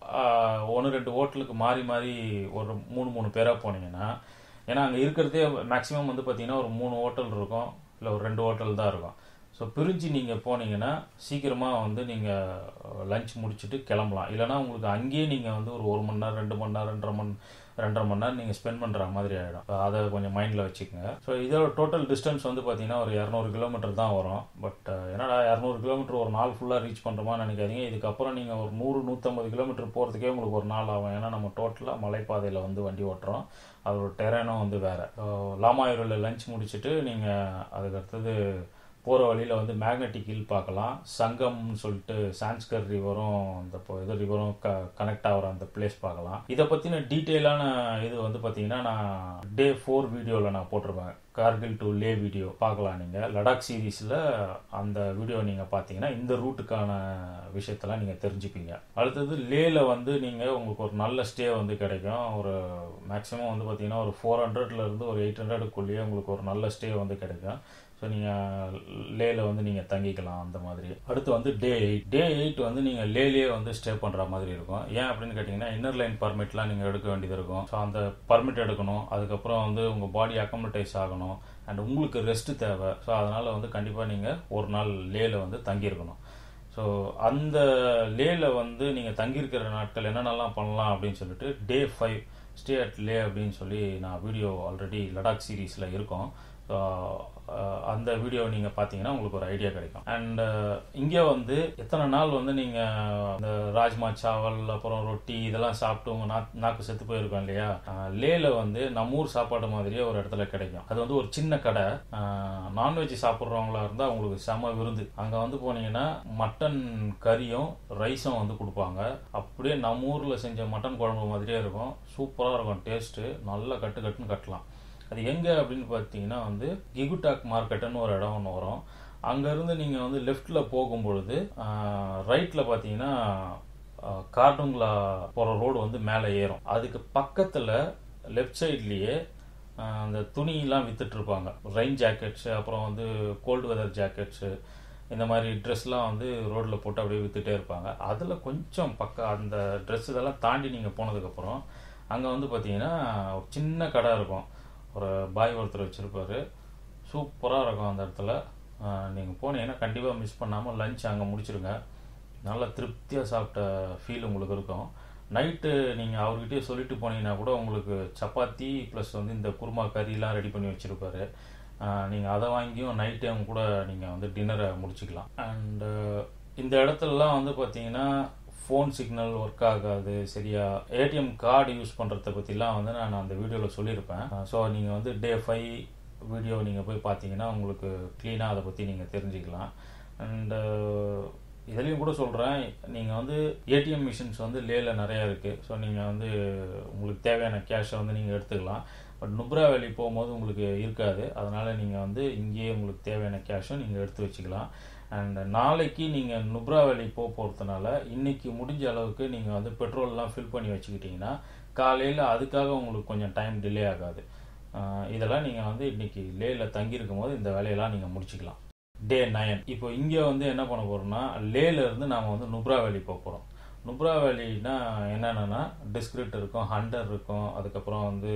ஒன்று ரெண்டு ஹோட்டலுக்கு மாறி மாறி ஒரு மூணு மூணு பேராக போனீங்கன்னா ஏன்னா அங்கே இருக்கிறதே மேக்ஸிமம் வந்து பார்த்தீங்கன்னா ஒரு மூணு ஹோட்டல் இருக்கும் இல்லை ஒரு ரெண்டு ஹோட்டல் தான் இருக்கும் ஸோ பிரிஞ்சு நீங்கள் போனீங்கன்னா சீக்கிரமாக வந்து நீங்கள் லஞ்ச் முடிச்சுட்டு கிளம்பலாம் இல்லைனா உங்களுக்கு அங்கேயே நீங்கள் வந்து ஒரு ஒரு மணி நேரம் ரெண்டு மணி நேரம் ரெண்டரை மணி ரெண்டரை மணி நேரம் நீங்கள் ஸ்பெண்ட் பண்ணுற மாதிரி ஆகிடும் அதை கொஞ்சம் மைண்டில் வச்சுக்கோங்க ஸோ இதோட டோட்டல் டிஸ்டன்ஸ் வந்து பார்த்தீங்கன்னா ஒரு இரநூறு கிலோமீட்டர் தான் வரும் பட் என்னடா இரநூறு கிலோமீட்டர் ஒரு நாள் ஃபுல்லாக ரீச் பண்ணுறோமா நினைக்காதீங்க இதுக்கப்புறம் நீங்கள் ஒரு நூறு நூற்றம்பது கிலோமீட்டர் போகிறதுக்கே உங்களுக்கு ஒரு நாள் ஆகும் ஏன்னா நம்ம டோட்டலாக மலைப்பாதையில் வந்து வண்டி ஓட்டுறோம் அதோட டெரனும் வந்து வேறு லாமாயூரில் லஞ்ச் முடிச்சுட்டு நீங்கள் அதுக்கு அடுத்தது போகிற வழியில் வந்து மேக்னெட்டிக் ஹில் பார்க்கலாம் சங்கம்னு சொல்லிட்டு சான்ஸ்கர் ரிவரும் இந்த இப்போ இது ரிவரும் க கனெக்ட் ஆகிற அந்த பிளேஸ் பார்க்கலாம் இதை பற்றின டீட்டெயிலான இது வந்து பார்த்தீங்கன்னா நான் டே ஃபோர் வீடியோவில் நான் போட்டிருப்பேன் கார்கில் டு லே வீடியோ பார்க்கலாம் நீங்கள் லடாக் சீரீஸில் அந்த வீடியோ நீங்கள் பார்த்தீங்கன்னா இந்த ரூட்டுக்கான விஷயத்தெல்லாம் நீங்கள் தெரிஞ்சுப்பீங்க அடுத்தது லேல வந்து நீங்கள் உங்களுக்கு ஒரு நல்ல ஸ்டே வந்து கிடைக்கும் ஒரு மேக்ஸிமம் வந்து பார்த்தீங்கன்னா ஒரு ஃபோர் ஹண்ட்ரட்லேருந்து ஒரு எயிட் ஹண்ட்ரடுக்குள்ளேயே உங்களுக்கு ஒரு நல்ல ஸ்டே வந்து கிடைக்கும் ஸோ நீங்கள் லேல வந்து நீங்கள் தங்கிக்கலாம் அந்த மாதிரி அடுத்து வந்து டே எயிட் டே எயிட் வந்து நீங்கள் லேலேயே வந்து ஸ்டே பண்ணுற மாதிரி இருக்கும் ஏன் அப்படின்னு கேட்டிங்கன்னா இன்னர் லைன் பர்மிட்லாம் நீங்கள் எடுக்க வேண்டியது இருக்கும் ஸோ அந்த பர்மிட் எடுக்கணும் அதுக்கப்புறம் வந்து உங்கள் பாடி அக்கமடேஸ் ஆகணும் அண்ட் உங்களுக்கு ரெஸ்ட் தேவை ஸோ அதனால் வந்து கண்டிப்பாக நீங்கள் ஒரு நாள் லேல வந்து தங்கியிருக்கணும் ஸோ அந்த லேல வந்து நீங்கள் தங்கியிருக்கிற நாட்கள் என்னென்னலாம் பண்ணலாம் அப்படின்னு சொல்லிட்டு day five stay at Leh அப்படின்னு சொல்லி நான் வீடியோ ஆல்ரெடி லடாக் சீரீஸில் இருக்கோம் ஸோ அந்த வீடியோ நீங்கள் பார்த்தீங்கன்னா உங்களுக்கு ஒரு ஐடியா கிடைக்கும் அண்ட் இங்கே வந்து எத்தனை நாள் வந்து நீங்கள் இந்த ராஜ்மா சாவல் அப்புறம் ரொட்டி இதெல்லாம் சாப்பிட்டு உங்கள் நா நாக்கு செத்து போயிருக்கோம் இல்லையா லேல வந்து நம்ம ஊர் சாப்பாடு மாதிரியே ஒரு இடத்துல கிடைக்கும் அது வந்து ஒரு சின்ன கடை நான்வெஜ் சாப்பிட்றவங்களா இருந்தால் உங்களுக்கு செம விருந்து அங்கே வந்து போனீங்கன்னா மட்டன் கறியும் ரைஸும் வந்து கொடுப்பாங்க அப்படியே நம்ம ஊரில் செஞ்ச மட்டன் குழம்பு மாதிரியே இருக்கும் சூப்பராக இருக்கும் டேஸ்ட்டு நல்லா கட்டு கட்டுன்னு கட்டலாம் அது எங்கே அப்படின்னு பார்த்தீங்கன்னா வந்து கிகுடாக் மார்க்கெட்டுன்னு ஒரு இடம் ஒன்று வரும் அங்கேருந்து நீங்கள் வந்து லெஃப்டில் போகும்பொழுது ரைட்டில் பார்த்தீங்கன்னா கார்டுங்களா போகிற ரோடு வந்து மேலே ஏறும் அதுக்கு பக்கத்தில் லெஃப்ட் சைட்லேயே அந்த துணியெல்லாம் விற்றுட்ருப்பாங்க ரெயின் ஜாக்கெட்ஸு அப்புறம் வந்து கோல்டு வெதர் ஜாக்கெட்ஸு இந்த மாதிரி ட்ரெஸ்லாம் வந்து ரோட்டில் போட்டு அப்படியே விற்றுட்டே இருப்பாங்க அதில் கொஞ்சம் பக்கம் அந்த ட்ரெஸ் இதெல்லாம் தாண்டி நீங்கள் போனதுக்கப்புறம் அங்கே வந்து பார்த்தீங்கன்னா ஒரு சின்ன கடை இருக்கும் ஒரு பாய் ஒருத்தர் வச்சுருப்பாரு சூப்பராக இருக்கும் அந்த இடத்துல நீங்கள் போனீங்கன்னா கண்டிப்பாக மிஸ் பண்ணாமல் லஞ்ச் அங்கே முடிச்சிருங்க நல்லா திருப்தியாக சாப்பிட்ட ஃபீல் உங்களுக்கு இருக்கும் நைட்டு நீங்கள் அவர்கிட்டயே சொல்லிட்டு போனீங்கன்னா கூட உங்களுக்கு சப்பாத்தி ப்ளஸ் வந்து இந்த குருமா கறிலாம் ரெடி பண்ணி வச்சுருப்பாரு நீங்கள் அதை வாங்கியும் நைட் டைம் கூட நீங்கள் வந்து டின்னரை முடிச்சுக்கலாம் அண்டு இந்த இடத்துலலாம் வந்து பார்த்தீங்கன்னா ஃபோன் சிக்னல் ஒர்க் ஆகாது சரியா ஏடிஎம் கார்டு யூஸ் பண்ணுறத பற்றிலாம் வந்து நான் அந்த வீடியோவில் சொல்லியிருப்பேன் ஸோ நீங்கள் வந்து டே ஃபைவ் வீடியோ நீங்கள் போய் பார்த்தீங்கன்னா உங்களுக்கு க்ளீனாக அதை பற்றி நீங்கள் தெரிஞ்சுக்கலாம் அண்டு இதுலேயும் கூட சொல்கிறேன் நீங்கள் வந்து ஏடிஎம் மிஷின்ஸ் வந்து லேல நிறையா இருக்குது ஸோ நீங்கள் வந்து உங்களுக்கு தேவையான கேஷை வந்து நீங்கள் எடுத்துக்கலாம் பட் நுப்ரா வேலி போகும்போது உங்களுக்கு இருக்காது அதனால் நீங்கள் வந்து இங்கேயே உங்களுக்கு தேவையான கேஷும் நீங்கள் எடுத்து வச்சுக்கலாம் அண்ட் நாளைக்கு நீங்கள் நுப்ரா வேலி போக போகிறதுனால இன்றைக்கி முடிஞ்ச அளவுக்கு நீங்கள் வந்து பெட்ரோல்லாம் ஃபில் பண்ணி வச்சுக்கிட்டிங்கன்னா காலையில் அதுக்காக உங்களுக்கு கொஞ்சம் டைம் டிலே ஆகாது இதெல்லாம் நீங்கள் வந்து இன்றைக்கி லேயில் தங்கியிருக்கும் போது இந்த வேலையெல்லாம் நீங்கள் முடிச்சுக்கலாம் டே நயன் இப்போ இங்கே வந்து என்ன பண்ண போகிறோம்னா லேலேருந்து நாம் வந்து நுப்ரா வேலி போக போகிறோம் நுப்ரா வேலினா என்னென்னா டிஸ்கிரிட் இருக்கும் ஹண்டர் இருக்கும் அதுக்கப்புறம் வந்து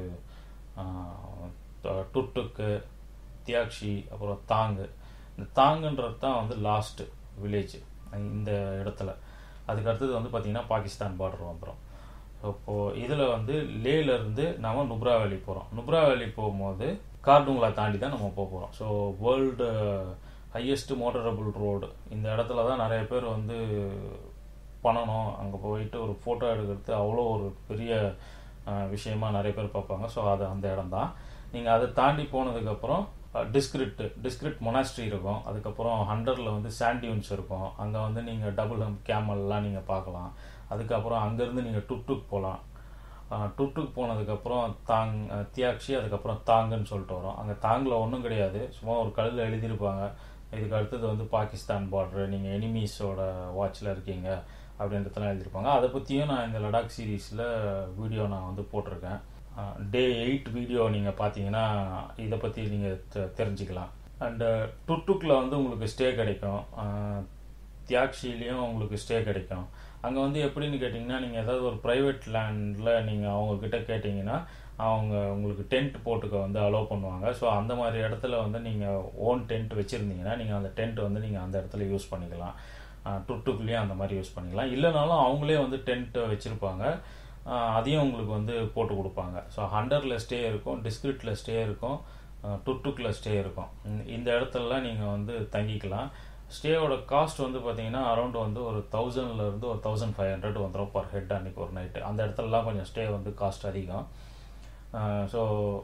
டுட்டுக்கு தியாக்ஷி அப்புறம் தாங்கு இந்த தாங்குன்றது தான் வந்து லாஸ்ட்டு வில்லேஜ் இந்த இடத்துல அதுக்கு அடுத்தது வந்து பார்த்திங்கன்னா பாகிஸ்தான் பார்டர் வந்துடும் இப்போது இதில் வந்து லேலேருந்து நம்ம நுப்ரா வேலி போகிறோம் நுப்ரா வேலி போகும்போது கார்டுங்களா தாண்டி தான் நம்ம போக போகிறோம் so world highest motorable road இந்த இடத்துல தான் நிறைய பேர் வந்து பண்ணணும் அங்கே போயிட்டு ஒரு ஃபோட்டோ எடுக்கிறது அவ்வளோ ஒரு பெரிய விஷயமா நிறைய பேர் பார்ப்பாங்க ஸோ அது அந்த இடம் தான் நீங்கள் அதை தாண்டி போனதுக்கப்புறம் டிஸ்கிரிப்ட் டிஸ்கிரிப்ட் மொனாஸ்ட்ரி இருக்கும் அதுக்கப்புறம் ஹண்டரில் வந்து சாண்டியூன்ஸ் இருக்கும் அங்கே வந்து நீங்கள் டபுள் ஹம் கேமல்லாம் நீங்கள் பார்க்கலாம் அதுக்கப்புறம் அங்கேருந்து நீங்கள் டுக்டுக் போகலாம் டுக்டுக் போனதுக்கப்புறம் தாங் தியாக்ஷி அதுக்கப்புறம் தாங்குன்னு சொல்லிட்டு வரும் அங்கே தாங்கில் ஒன்றும் கிடையாது சும்மா ஒரு கல்லில் எழுதியிருப்பாங்க இதுக்கு அடுத்தது வந்து பாகிஸ்தான் பார்டரு நீங்கள் எனிமீஸோட வாட்சில் இருக்கீங்க அப்படின்றதெல்லாம் எழுதியிருப்பாங்க அதை பற்றியும் நான் இந்த லடாக் சீரீஸில் வீடியோ நான் வந்து போட்டிருக்கேன் டே எயிட் வீடியோ நீங்கள் பார்த்தீங்கன்னா இதை பற்றி நீங்கள் தெரிஞ்சுக்கலாம் அண்டு டுட்டுக்கில் வந்து உங்களுக்கு ஸ்டே கிடைக்கும் தியாக்ஷிலையும் உங்களுக்கு ஸ்டே கிடைக்கும் அங்கே வந்து எப்படின்னு கேட்டிங்கன்னா நீங்கள் ஏதாவது ஒரு ப்ரைவேட் லேண்டில் நீங்கள் அவங்கக்கிட்ட கேட்டிங்கன்னா அவங்க உங்களுக்கு டென்ட் போட்டுக்க வந்து அலோவ் பண்ணுவாங்க ஸோ அந்த மாதிரி இடத்துல வந்து நீங்கள் ஓன் டென்ட் வச்சுருந்தீங்கன்னா நீங்கள் அந்த டென்ட் வந்து நீங்கள் அந்த இடத்துல யூஸ் பண்ணிக்கலாம் டுட்டுக்குள்ளேயும் அந்த மாதிரி யூஸ் பண்ணிக்கலாம் இல்லைனாலும் அவங்களே வந்து டென்ட் வச்சுருப்பாங்க அதையும் உங்களுக்கு வந்து போட்டு கொடுப்பாங்க ஸோ ஹண்டரில் ஸ்டே இருக்கும் டிஸ்கிரிட்டில் ஸ்டே இருக்கும் டுட்டுக்கில் ஸ்டே இருக்கும் இந்த இடத்துலலாம் நீங்கள் வந்து தங்கிக்கலாம் ஸ்டேயோட காஸ்ட் வந்து பார்த்தீங்கன்னா அரௌண்ட் வந்து ஒரு தௌசண்ட்லேருந்து ஒரு தௌசண்ட் ஃபைவ் ஹண்ட்ரட் வந்துடும் பர் ஹெட் அன்றைக்கி ஒரு நைட்டு அந்த இடத்துலலாம் கொஞ்சம் ஸ்டே வந்து காஸ்ட் அதிகம் ஸோ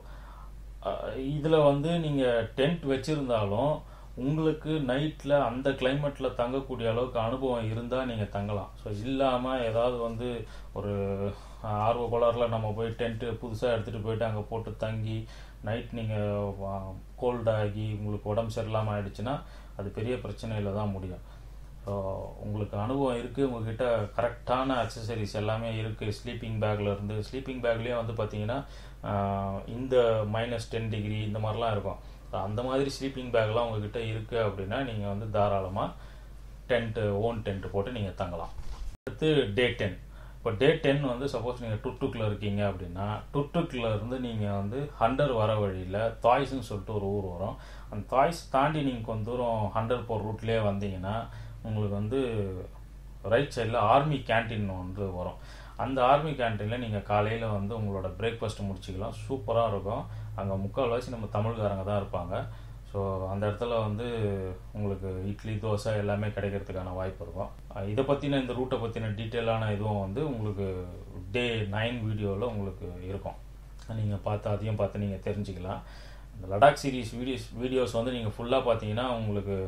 இதில் வந்து நீங்கள் டென்ட் வச்சுருந்தாலும் உங்களுக்கு நைட்டில் அந்த கிளைமேட்டில் தங்கக்கூடிய அளவுக்கு அனுபவம் இருந்தால் நீங்கள் தங்கலாம் ஸோ இல்லாமல் ஏதாவது வந்து ஒரு ஆர்வ கோளாறில் நம்ம போய் டென்ட்டு புதுசாக எடுத்துகிட்டு போயிட்டு அங்கே போட்டு தங்கி நைட் நீங்கள் கோல்டாகி உங்களுக்கு உடம்பு சரியில்லாமல் ஆயிடுச்சுன்னா அது பெரிய பிரச்சனையில் தான் முடியும் ஸோ உங்களுக்கு அனுபவம் இருக்குது உங்ககிட்ட கரெக்டான அக்சசரிஸ் எல்லாமே இருக்குது ஸ்லீப்பிங் பேக்லேருந்து ஸ்லீப்பிங் பேக்லேயே வந்து பார்த்தீங்கன்னா இந்த மைனஸ் டென் டிகிரி இந்த மாதிரிலாம் இருக்கும் அந்த மாதிரி ஸ்லீப்பிங் பேக்லாம் உங்ககிட்ட இருக்குது அப்படின்னா நீங்கள் வந்து தாராளமாக டென்ட்டு ஓன் டென்ட்டு போட்டு நீங்கள் தங்கலாம் அடுத்து டே டென் இப்போ டே டென் வந்து சப்போஸ் நீங்கள் டுட்டுக்கில் இருக்கீங்க அப்படின்னா டுட்டுக்கில் இருந்து நீங்கள் வந்து ஹண்டர் வர வழியில் தாய்ஸ்ன்னு சொல்லிட்டு ஒரு ஊர் வரும் அந்த தாய்ஸ் தாண்டி நீங்கள் கொஞ்சம் தூரம் ஹண்டர் போகிற ரூட்லேயே வந்தீங்கன்னா உங்களுக்கு வந்து ரைட் சைடில் ஆர்மி கேன்டீன் வந்து வரும் அந்த ஆர்மி கேன்டீனில் நீங்கள் காலையில் வந்து உங்களோட பிரேக்ஃபாஸ்ட் முடிச்சிக்கலாம் சூப்பராக இருக்கும் அங்கே முக்கால்வாசி நம்ம தமிழ்காரங்க தான் இருப்பாங்க ஸோ அந்த இடத்துல வந்து உங்களுக்கு இட்லி தோசை எல்லாமே கிடைக்கிறதுக்கான வாய்ப்பு இருக்கும் இதை பற்றின இந்த ரூட்டை பற்றின டீட்டெயிலான இதுவும் வந்து உங்களுக்கு டே நைன் வீடியோவில் உங்களுக்கு இருக்கும் நீங்கள் பார்த்து அதையும் பார்த்து நீங்கள் தெரிஞ்சுக்கலாம் இந்த லடாக் சீரீஸ் வீடியோஸ் வீடியோஸ் வந்து நீங்கள் ஃபுல்லாக பார்த்தீங்கன்னா உங்களுக்கு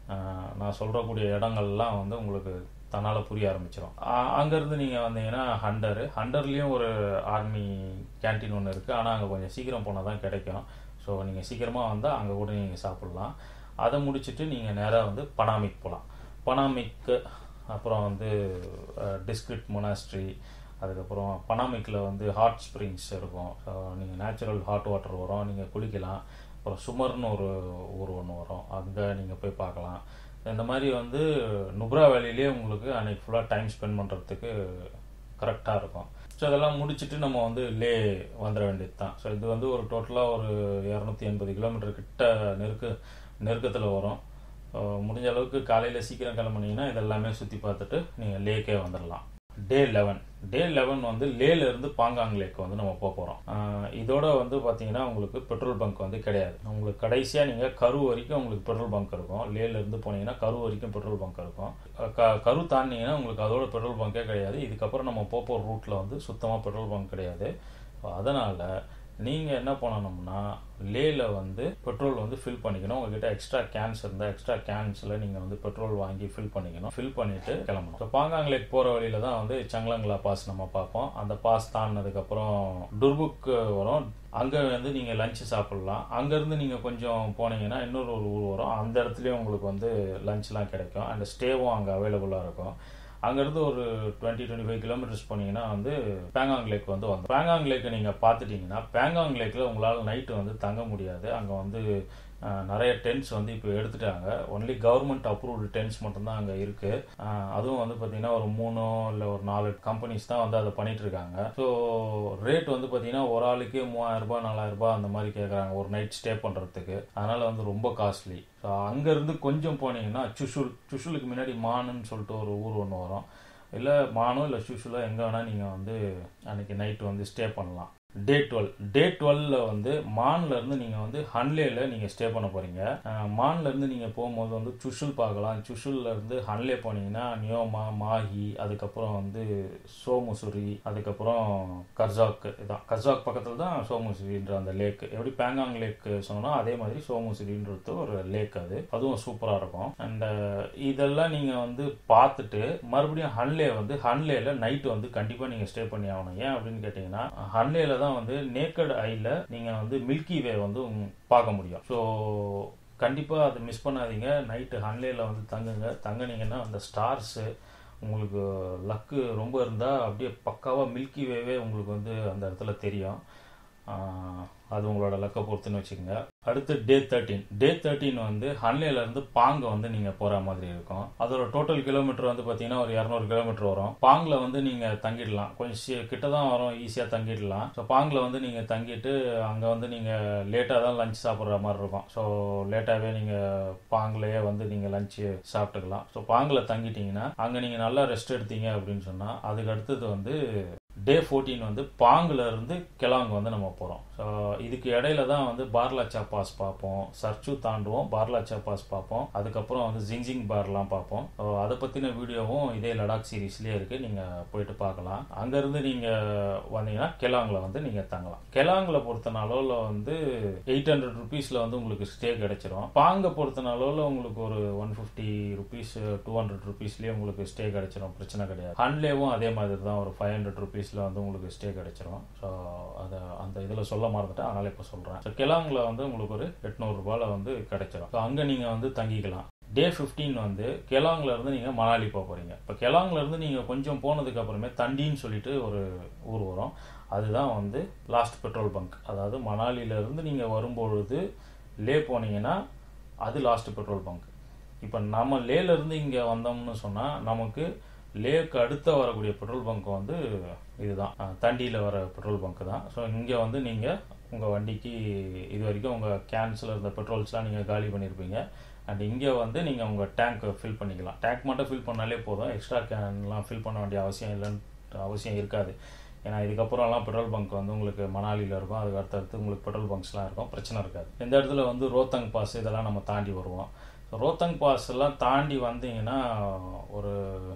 நான் சொல்கிறக்கூடிய இடங்கள்லாம் வந்து உங்களுக்கு தன்னால் புரிய ஆரம்பிச்சிடும் அங்கேருந்து நீங்கள் வந்தீங்கன்னா ஹண்டரு ஹண்டர்லேயும் ஒரு ஆர்மி கேன்டீன் ஒன்று இருக்குது ஆனால் அங்கே கொஞ்சம் சீக்கிரம் போனால் தான் கிடைக்கும் ஸோ நீங்கள் சீக்கிரமாக வந்தால் அங்கே கூட நீங்கள் சாப்பிட்லாம் அதை முடிச்சுட்டு நீங்கள் நேராக வந்து பனாமிக் போகலாம் பனாமிக்கு அப்புறம் வந்து டிஸ்கிரிட் மொனாஸ்ட்ரி அதுக்கப்புறம் பனாமிக்கில் வந்து ஹாட் ஸ்ப்ரிங்ஸ் இருக்கும் ஸோ நீங்கள் நேச்சுரல் ஹாட் வாட்டர் வரும் நீங்கள் குளிக்கலாம் அப்புறம் சுமர்னு ஒரு ஊர் ஒன்று வரும் அங்கே நீங்கள் போய் பார்க்கலாம் இந்த மாதிரி வந்து நுப்ரா வேலையிலே உங்களுக்கு அன்னைக்கு ஃபுல்லாக டைம் ஸ்பெண்ட் பண்ணுறதுக்கு கரெக்டாக இருக்கும் ஸோ அதெல்லாம் முடிச்சுட்டு நம்ம வந்து லே வந்துட வேண்டியது தான் ஸோ இது வந்து ஒரு டோட்டலாக ஒரு இரநூத்தி எண்பது கிலோமீட்டர் கிட்ட நெருக்க நெருக்கத்தில் வரும் முடிஞ்ச அளவுக்கு காலையில் சீக்கிரம் கிளம்புனீங்கன்னா இதெல்லாமே சுற்றி பார்த்துட்டு நீங்கள் லேக்கே வந்துடலாம் டே லெவன் டே லெவன் வந்து லேல இருந்து பாங்காங் லேக் வந்து நம்ம போக போகிறோம் இதோட வந்து பார்த்தீங்கன்னா உங்களுக்கு பெட்ரோல் பங்க் வந்து கிடையாது உங்களுக்கு கடைசியாக நீங்கள் கரு வரைக்கும் உங்களுக்கு பெட்ரோல் பங்க் இருக்கும் லேல இருந்து போனீங்கன்னா கரு வரைக்கும் பெட்ரோல் பங்க் இருக்கும் க கரு தாண்டினீங்கன்னா உங்களுக்கு அதோட பெட்ரோல் பங்கே கிடையாது இதுக்கப்புறம் நம்ம போக போகிற ரூட்டில் வந்து சுத்தமாக பெட்ரோல் பங்க் கிடையாது அதனால் நீங்கள் என்ன பண்ணணும்னா லேல வந்து பெட்ரோல் வந்து ஃபில் பண்ணிக்கணும் உங்ககிட்ட எக்ஸ்ட்ரா கேன்ஸ் இருந்தால் எக்ஸ்ட்ரா கேன்ஸில் நீங்கள் வந்து பெட்ரோல் வாங்கி ஃபில் பண்ணிக்கணும் ஃபில் பண்ணிவிட்டு கிளம்பணும் ஸோ பாங்காங் லேக் போகிற வழியில தான் வந்து சங்லங்லா பாஸ் நம்ம பார்ப்போம் அந்த பாஸ் தாண்டினதுக்கப்புறம் டுர்புக் வரும் அங்கே வந்து நீங்கள் லஞ்சு சாப்பிட்லாம் அங்கேருந்து நீங்கள் கொஞ்சம் போனீங்கன்னா இன்னொரு ஒரு ஊர் வரும் அந்த இடத்துலையும் உங்களுக்கு வந்து லஞ்ச்லாம் கிடைக்கும் அண்ட் ஸ்டேவும் அங்கே அவைலபிளாக இருக்கும் அங்கேருந்து ஒரு டுவெண்ட்டி டுவெண்ட்டி ஃபைவ் கிலோமீட்டர்ஸ் போனீங்கன்னா வந்து பேங்காங் லேக் வந்து வந்து பேங்காங் லேக்கை நீங்கள் பார்த்துட்டிங்கன்னா பேங்காங் லேக்கில் உங்களால் நைட்டு வந்து தங்க முடியாது அங்கே வந்து நிறைய டென்ட்ஸ் வந்து இப்போ எடுத்துட்டாங்க ஒன்லி கவர்மெண்ட் அப்ரூவ்டு டென்ட்ஸ் மட்டும்தான் அங்கே இருக்குது அதுவும் வந்து பார்த்திங்கன்னா ஒரு மூணோ இல்லை ஒரு நாலு கம்பெனிஸ் தான் வந்து அதை பண்ணிட்டு இருக்காங்க ஸோ ரேட் வந்து பார்த்திங்கன்னா ஒரு ஆளுக்கு மூவாயிரம் ரூபாய் நாலாயிரம் ரூபாய் அந்த மாதிரி கேட்குறாங்க ஒரு நைட் ஸ்டே பண்ணுறதுக்கு அதனால் வந்து ரொம்ப காஸ்ட்லி ஸோ அங்கேருந்து கொஞ்சம் போனீங்கன்னா சுஷுல் சுஷுலுக்கு முன்னாடி மானுன்னு சொல்லிட்டு ஒரு ஊர் ஒன்று வரும் இல்லை மானோ இல்லை சுஷுலோ எங்கே வேணால் நீங்கள் வந்து அன்றைக்கி நைட்டு வந்து ஸ்டே பண்ணலாம் டே டுவெல் டே டுவெல்ல வந்து மான்ல இருந்து நீங்க வந்து ஹன்லேல நீங்க ஸ்டே பண்ண போறீங்க மான்ல இருந்து நீங்க போகும்போது வந்து சுஷுல் பார்க்கலாம் சுஷுல்ல இருந்து ஹன்லே போனீங்கன்னா நியோமா மாஹி அதுக்கப்புறம் வந்து சோமுசுரி அதுக்கப்புறம் கர்ஜாக் இதான் கர்ஜாக் பக்கத்துல தான் சோமுசுரின்ற அந்த லேக் எப்படி பேங்காங் லேக் சொன்னோம் அதே மாதிரி சோமுசுரின்றது ஒரு லேக் அது அதுவும் சூப்பரா இருக்கும் அண்ட் இதெல்லாம் நீங்க வந்து பார்த்துட்டு மறுபடியும் ஹன்லே வந்து ஹன்லேல நைட் வந்து கண்டிப்பா நீங்க ஸ்டே பண்ணி ஆகணும் ஏன் அப்படின்னு கேட்டீங்கன்னா ஹன்லேல தான் வந்து நேக்கட் ஐல நீங்கள் வந்து மில்கி வே வந்து பார்க்க முடியும் ஸோ கண்டிப்பாக அதை மிஸ் பண்ணாதீங்க நைட்டு ஹன்லேயில் வந்து தங்குங்க தங்குனீங்கன்னா அந்த ஸ்டார்ஸு உங்களுக்கு லக்கு ரொம்ப இருந்தால் அப்படியே பக்காவாக மில்கி வேவே உங்களுக்கு வந்து அந்த இடத்துல தெரியும் அது உங்களோட லக்கை பொறுத்துன்னு வச்சுக்கோங்க அடுத்து டே தேர்ட்டீன் டே தேர்ட்டீன் வந்து ஹன்லேல இருந்து பாங்க வந்து நீங்க போற மாதிரி இருக்கும் அதோட டோட்டல் கிலோமீட்டர் வந்து பாத்தீங்கன்னா ஒரு இரநூறு கிலோமீட்டர் வரும் பாங்ல வந்து நீங்க தங்கிடலாம் கொஞ்சம் சி- கிட்ட தான் வரும் ஈஸியா தங்கிடலாம் ஸோ பாங்ல வந்து நீங்க தங்கிட்டு அங்க வந்து நீங்க லேட்டா தான் லஞ்ச் சாப்பிட்ற மாதிரி இருக்கும் ஸோ லேட்டாவே நீங்க பாங்லயே வந்து நீங்க லஞ்ச் சாப்பிட்டுக்கலாம் ஸோ பாங்கில் தங்கிட்டீங்கன்னா அங்கே நீங்கள் நல்லா ரெஸ்ட் எடுத்தீங்க அப்படின்னு சொன்னால் அதுக்கு அடுத்தது வந்து டே ஃபோர்டீன் வந்து பாங்கில் இருந்து கெலாங் வந்து நம்ம போகிறோம் ஸோ இதுக்கு இடையில தான் வந்து பார்லாச்சா பாஸ் பார்ப்போம் சர்ச்சு தாண்டுவோம் பார்லாச்சா பாஸ் பார்ப்போம் அதுக்கப்புறம் வந்து ஜிங்ஜிங் பார்லாம் பார்ப்போம் ஸோ அதை பற்றின வீடியோவும் இதே லடாக் சீரீஸ்லேயே இருக்குது நீங்கள் போயிட்டு பார்க்கலாம் அங்கேருந்து நீங்கள் வந்தீங்கன்னா கெலாங்கில் வந்து நீங்கள் தங்கலாம் கெலாங்கில் பொறுத்த நாளவில் வந்து எயிட் ஹண்ட்ரட் ருபீஸில் வந்து உங்களுக்கு ஸ்டே கிடைச்சிரும் பாங்கை பொறுத்த நாளவில் உங்களுக்கு ஒரு one fifty rupees two hundred ருபீஸ்லேயே உங்களுக்கு ஸ்டே கிடைச்சிரும் பிரச்சனை கிடையாது ஹன்லேவும் அதே மாதிரி தான் ஒரு ஃபைவ் ஹண்ட்ரட் ருபீஸில் வந்து உங்களுக்கு ஸ்டே கிடைச்சிரும் ஸோ அதை அந்த இதில் சொல்ல மறந்துட்டேன் அதனால இப்போ சொல்கிறேன் ஸோ கெலாங்கில் வந்து உங்களுக்கு ஒரு எட்நூறுபாயில் வந்து கிடைச்சிரும் ஸோ அங்கே நீங்கள் வந்து தங்கிக்கலாம் டே 15 வந்து கெலாங்ல இருந்து நீங்கள் மணாலி போக போகிறீங்க இப்போ கெலாங்ல இருந்து நீங்கள் கொஞ்சம் போனதுக்கு அப்புறமே தண்டின்னு சொல்லிட்டு ஒரு ஊர் வரும் அதுதான் வந்து லாஸ்ட் பெட்ரோல் பங்க் அதாவது மணாலியில இருந்து நீங்கள் வரும்பொழுது லே போனீங்கன்னா அது லாஸ்ட் பெட்ரோல் பங்க் இப்போ நம்ம லேல இருந்து இங்கே வந்தோம்னு சொன்னால் நமக்கு லேக்கு அடுத்த வரக்கூடிய பெட்ரோல் பங்க் வந்து இதுதான் அஹ், தண்டியில் வர பெட்ரோல் பங்க் தான் ஸோ இங்கே வந்து நீங்கள் உங்கள் வண்டிக்கு இது வரைக்கும் உங்கள் கேன்ஸில் இருந்த பெட்ரோல்ஸ்லாம் நீங்கள் காலி பண்ணியிருப்பீங்க அண்ட் இங்கே வந்து நீங்கள் உங்கள் டேங்க் ஃபில் பண்ணிக்கலாம் டேங்க் மட்டும் ஃபில் பண்ணாலே போதும் எக்ஸ்ட்ரா கேன்லாம் ஃபில் பண்ண வேண்டிய அவசியம் இல்லைன்னு அவசியம் இருக்காது ஏன்னா இதுக்கப்புறம்லாம் பெட்ரோல் பங்க் வந்து உங்களுக்கு மணாலியில் இருக்கும் அதுக்கு அடுத்தடுத்து உங்களுக்கு பெட்ரோல் பங்க்ஸ்லாம் இருக்கும் பிரச்சனை இருக்காது இந்த இடத்துல வந்து ரோத்தங் பாஸ் இதெல்லாம் நம்ம தாண்டி வருவோம் ஸோ ரோத்தங் பாஸ் எல்லாம் தாண்டி வந்தீங்கன்னா ஒரு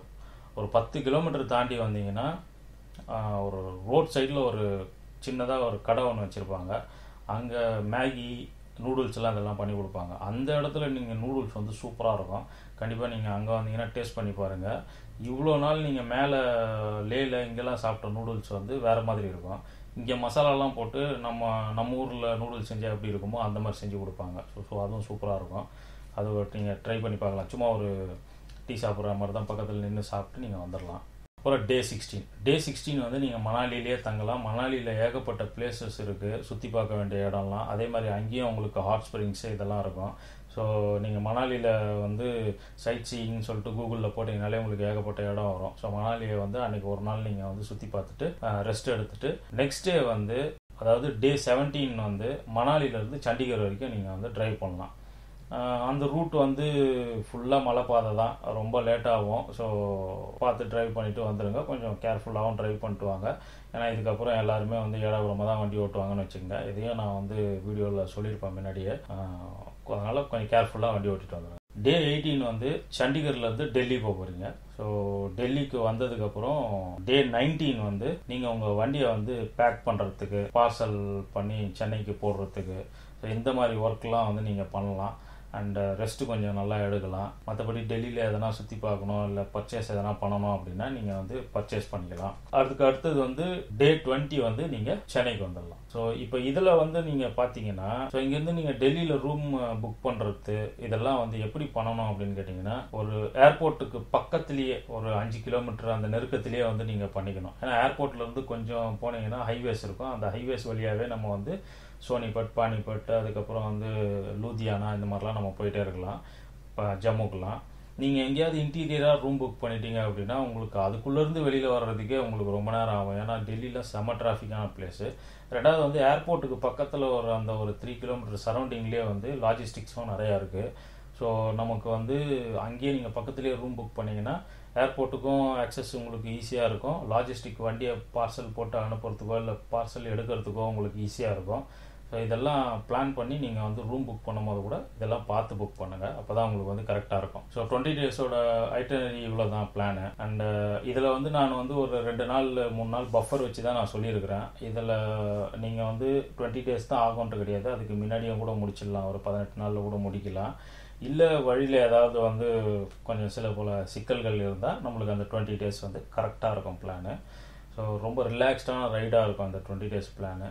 ஒரு பத்து கிலோமீட்டர் தாண்டி வந்தீங்கன்னா ஆஹ், ஒரு ரோட் சைடில் ஒரு சின்னதாக ஒரு கடை ஒன்று வச்சுருப்பாங்க அங்கே மேகி நூடுல்ஸ் எல்லாம் இதெல்லாம் பண்ணி கொடுப்பாங்க அந்த இடத்துல நீங்கள் நூடுல்ஸ் வந்து சூப்பராக இருக்கும் கண்டிப்பாக நீங்கள் அங்கே வந்தீங்கன்னா டேஸ்ட் பண்ணி பாருங்கள் இவ்வளோ நாள் நீங்கள் மேலே லேல இங்கெல்லாம் சாப்பிட்ட நூடுல்ஸ் வந்து வேறு மாதிரி இருக்கும் இங்கே மசாலாலாம் போட்டு நம்ம நம்ம ஊரில் நூடுல்ஸ் செஞ்சால் எப்படி இருக்குமோ அந்த மாதிரி செஞ்சு கொடுப்பாங்க ஸோ ஸோ அதுவும் சூப்பராக இருக்கும் அது நீங்கள் ட்ரை பண்ணி பார்க்கலாம் சும்மா ஒரு டீ சாப்பிட்ற மாதிரி தான் பக்கத்தில் நின்று சாப்பிட்டு நீங்கள் வந்துடலாம் அப்புறம் டே சிக்ஸ்டீன் டே சிக்ஸ்டீன் வந்து நீங்கள் மணாலிலேயே தங்கலாம் மணாலியில் ஏகப்பட்ட பிளேசஸ் இருக்குது சுற்றி பார்க்க வேண்டிய இடம்லாம் அதே மாதிரி அங்கேயும் உங்களுக்கு ஹாட் ஸ்ப்ரிங்ஸ் இதெல்லாம் இருக்கும் ஸோ நீங்கள் மணாலியில் வந்து சைட் சீயிங்னு சொல்லிட்டு கூகுளில் போட்டிங்கனாலே உங்களுக்கு ஏகப்பட்ட இடம் வரும் ஸோ மணாலியை வந்து அன்றைக்கி ஒரு நாள் நீங்கள் வந்து சுற்றி பார்த்துட்டு ரெஸ்ட் எடுத்துட்டு நெக்ஸ்ட் டே வந்து அதாவது டே 17 வந்து மணாலியிலேருந்து சண்டிகர் வரைக்கும் நீங்கள் வந்து டிரைவ் பண்ணலாம் ஆஹ் அந்த ரூட் வந்து ஃபுல்லாக மலைப்பாதை தான் ரொம்ப லேட் ஆகும் ஸோ பார்த்து டிரைவ் பண்ணிட்டு வந்துடுங்க கொஞ்சம் கேர்ஃபுல்லாகவும் டிரைவ் பண்ணிட்டு வாங்க ஏன்னா இதுக்கப்புறம் எல்லாருமே வந்து ஏடாபுரமாக தான் வண்டி ஓட்டுவாங்கன்னு வச்சுக்கோங்க இதையும் நான் வந்து வீடியோவில் சொல்லியிருப்பேன் முன்னாடியே ஆஹ் அதனால கொஞ்சம் கேர்ஃபுல்லாக வண்டி ஓட்டிட்டு வந்துடுங்க டே எயிட்டீன் வந்து சண்டிகர்லேருந்து டெல்லி போக போகிறீங்க ஸோ டெல்லிக்கு வந்ததுக்கப்புறம் டே நைன்டீன் வந்து நீங்கள் உங்கள் வண்டியை வந்து பேக் பண்ணுறதுக்கு பார்சல் பண்ணி சென்னைக்கு போடுறதுக்கு ஸோ இந்த மாதிரி ஒர்க்லாம் வந்து நீங்கள் பண்ணலாம் அண்ட் ரெஸ்ட் கொஞ்சம் நல்லா எடுக்கலாம் மற்றபடி டெல்லியில் எதனா சுற்றி பார்க்கணும் இல்லை பர்ச்சேஸ் எதனா பண்ணணும் அப்படின்னா நீங்கள் வந்து பர்ச்சேஸ் பண்ணிக்கலாம் அதுக்கு அடுத்தது வந்து டே டுவெண்ட்டி வந்து நீங்கள் சென்னைக்கு வந்துடலாம் ஸோ இப்போ இதில் வந்து நீங்கள் பார்த்தீங்கன்னா ஸோ இங்கேருந்து நீங்கள் டெல்லியில் ரூம் புக் பண்ணுறது இதெல்லாம் வந்து எப்படி பண்ணணும் அப்படின்னு கேட்டிங்கன்னா ஒரு ஏர்போர்ட்டுக்கு பக்கத்துலேயே ஒரு அஞ்சு கிலோமீட்டர் அந்த நெருக்கத்திலேயே வந்து நீங்கள் பண்ணிக்கணும் ஏன்னா ஏர்போர்ட்லேருந்து கொஞ்சம் போனீங்கன்னா ஹைவேஸ் இருக்கும் அந்த ஹைவேஸ் வழியாகவே நம்ம வந்து சோனிபட் பானிபட் அதுக்கப்புறம் வந்து லூதியானா இந்த மாதிரிலாம் நம்ம போயிட்டே இருக்கலாம் இப்போ ஜம்முக்கெலாம் நீங்கள் எங்கேயாவது இன்டீரியராக ரூம் புக் பண்ணிட்டீங்க அப்படின்னா உங்களுக்கு அதுக்குள்ளேருந்து வெளியில் வர்றதுக்கே உங்களுக்கு ரொம்ப நேரம் ஆகும் ஏன்னா டெல்லியில் செம டிராஃபிக்கான பிளேஸு ரெண்டாவது வந்து ஏர்போர்ட்டுக்கு பக்கத்தில் ஒரு அந்த ஒரு த்ரீ கிலோமீட்டர் சரௌண்டிங்லேயே வந்து லாஜிஸ்டிக்ஸும் நிறையா இருக்குது ஸோ நமக்கு வந்து அங்கேயே நீங்கள் பக்கத்துலேயே ரூம் புக் பண்ணீங்கன்னா ஏர்போர்ட்டுக்கும் ஆக்சஸ் உங்களுக்கு ஈஸியாக இருக்கும் லாஜிஸ்டிக் வண்டியை பார்சல் போட்டு அனுப்புறதுக்கோ இல்லை பார்சல் எடுக்கிறதுக்கோ உங்களுக்கு ஈஸியாக இருக்கும் ஸோ இதெல்லாம் பிளான் பண்ணி நீங்கள் வந்து ரூம் புக் பண்ணும்போது கூட இதெல்லாம் பார்த்து புக் பண்ணுங்கள் அப்போ தான் உங்களுக்கு வந்து கரெக்டாக இருக்கும் ஸோ டுவெண்ட்டி டேஸோட ஐட்டனரி இவ்வளோ தான் பிளானு அண்ட் இதில் வந்து நான் வந்து ஒரு ரெண்டு நாள் மூணு நாள் பஃபர் வச்சு தான் நான் சொல்லியிருக்கிறேன் இதில் நீங்கள் வந்து டுவெண்ட்டி டேஸ் தான் ஆகும்ன்ட்டு கிடையாது அதுக்கு முன்னாடியும் கூட முடிச்சிடலாம் ஒரு பதினெட்டு நாளில் கூட முடிக்கலாம் இல்லை வழியில் ஏதாவது வந்து கொஞ்சம் சில போல் சிக்கல்கள் இருந்தால் நம்மளுக்கு அந்த டுவெண்ட்டி டேஸ் வந்து கரெக்டாக இருக்கும் பிளானு ஸோ ரொம்ப ரிலாக்ஸ்டான ரைடாக இருக்கும் அந்த டுவெண்ட்டி டேஸ் பிளானு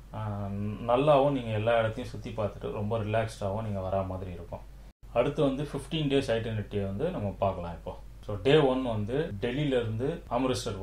நல்லாவும் நீங்கள் எல்லா இடத்தையும் சுற்றி பார்த்துட்டு ரொம்ப ரிலாக்ஸ்டாகவும் நீங்கள் வரா மாதிரி இருக்கும் அடுத்து வந்து ஃபிஃப்டீன் டேஸ் ஐடென்டிட்டியை வந்து நம்ம பார்க்கலாம் இப்போ ஸோ டே ஒன் வந்து டெல்லியிலேருந்து அம்ரிஸ்டர் போகிறீங்க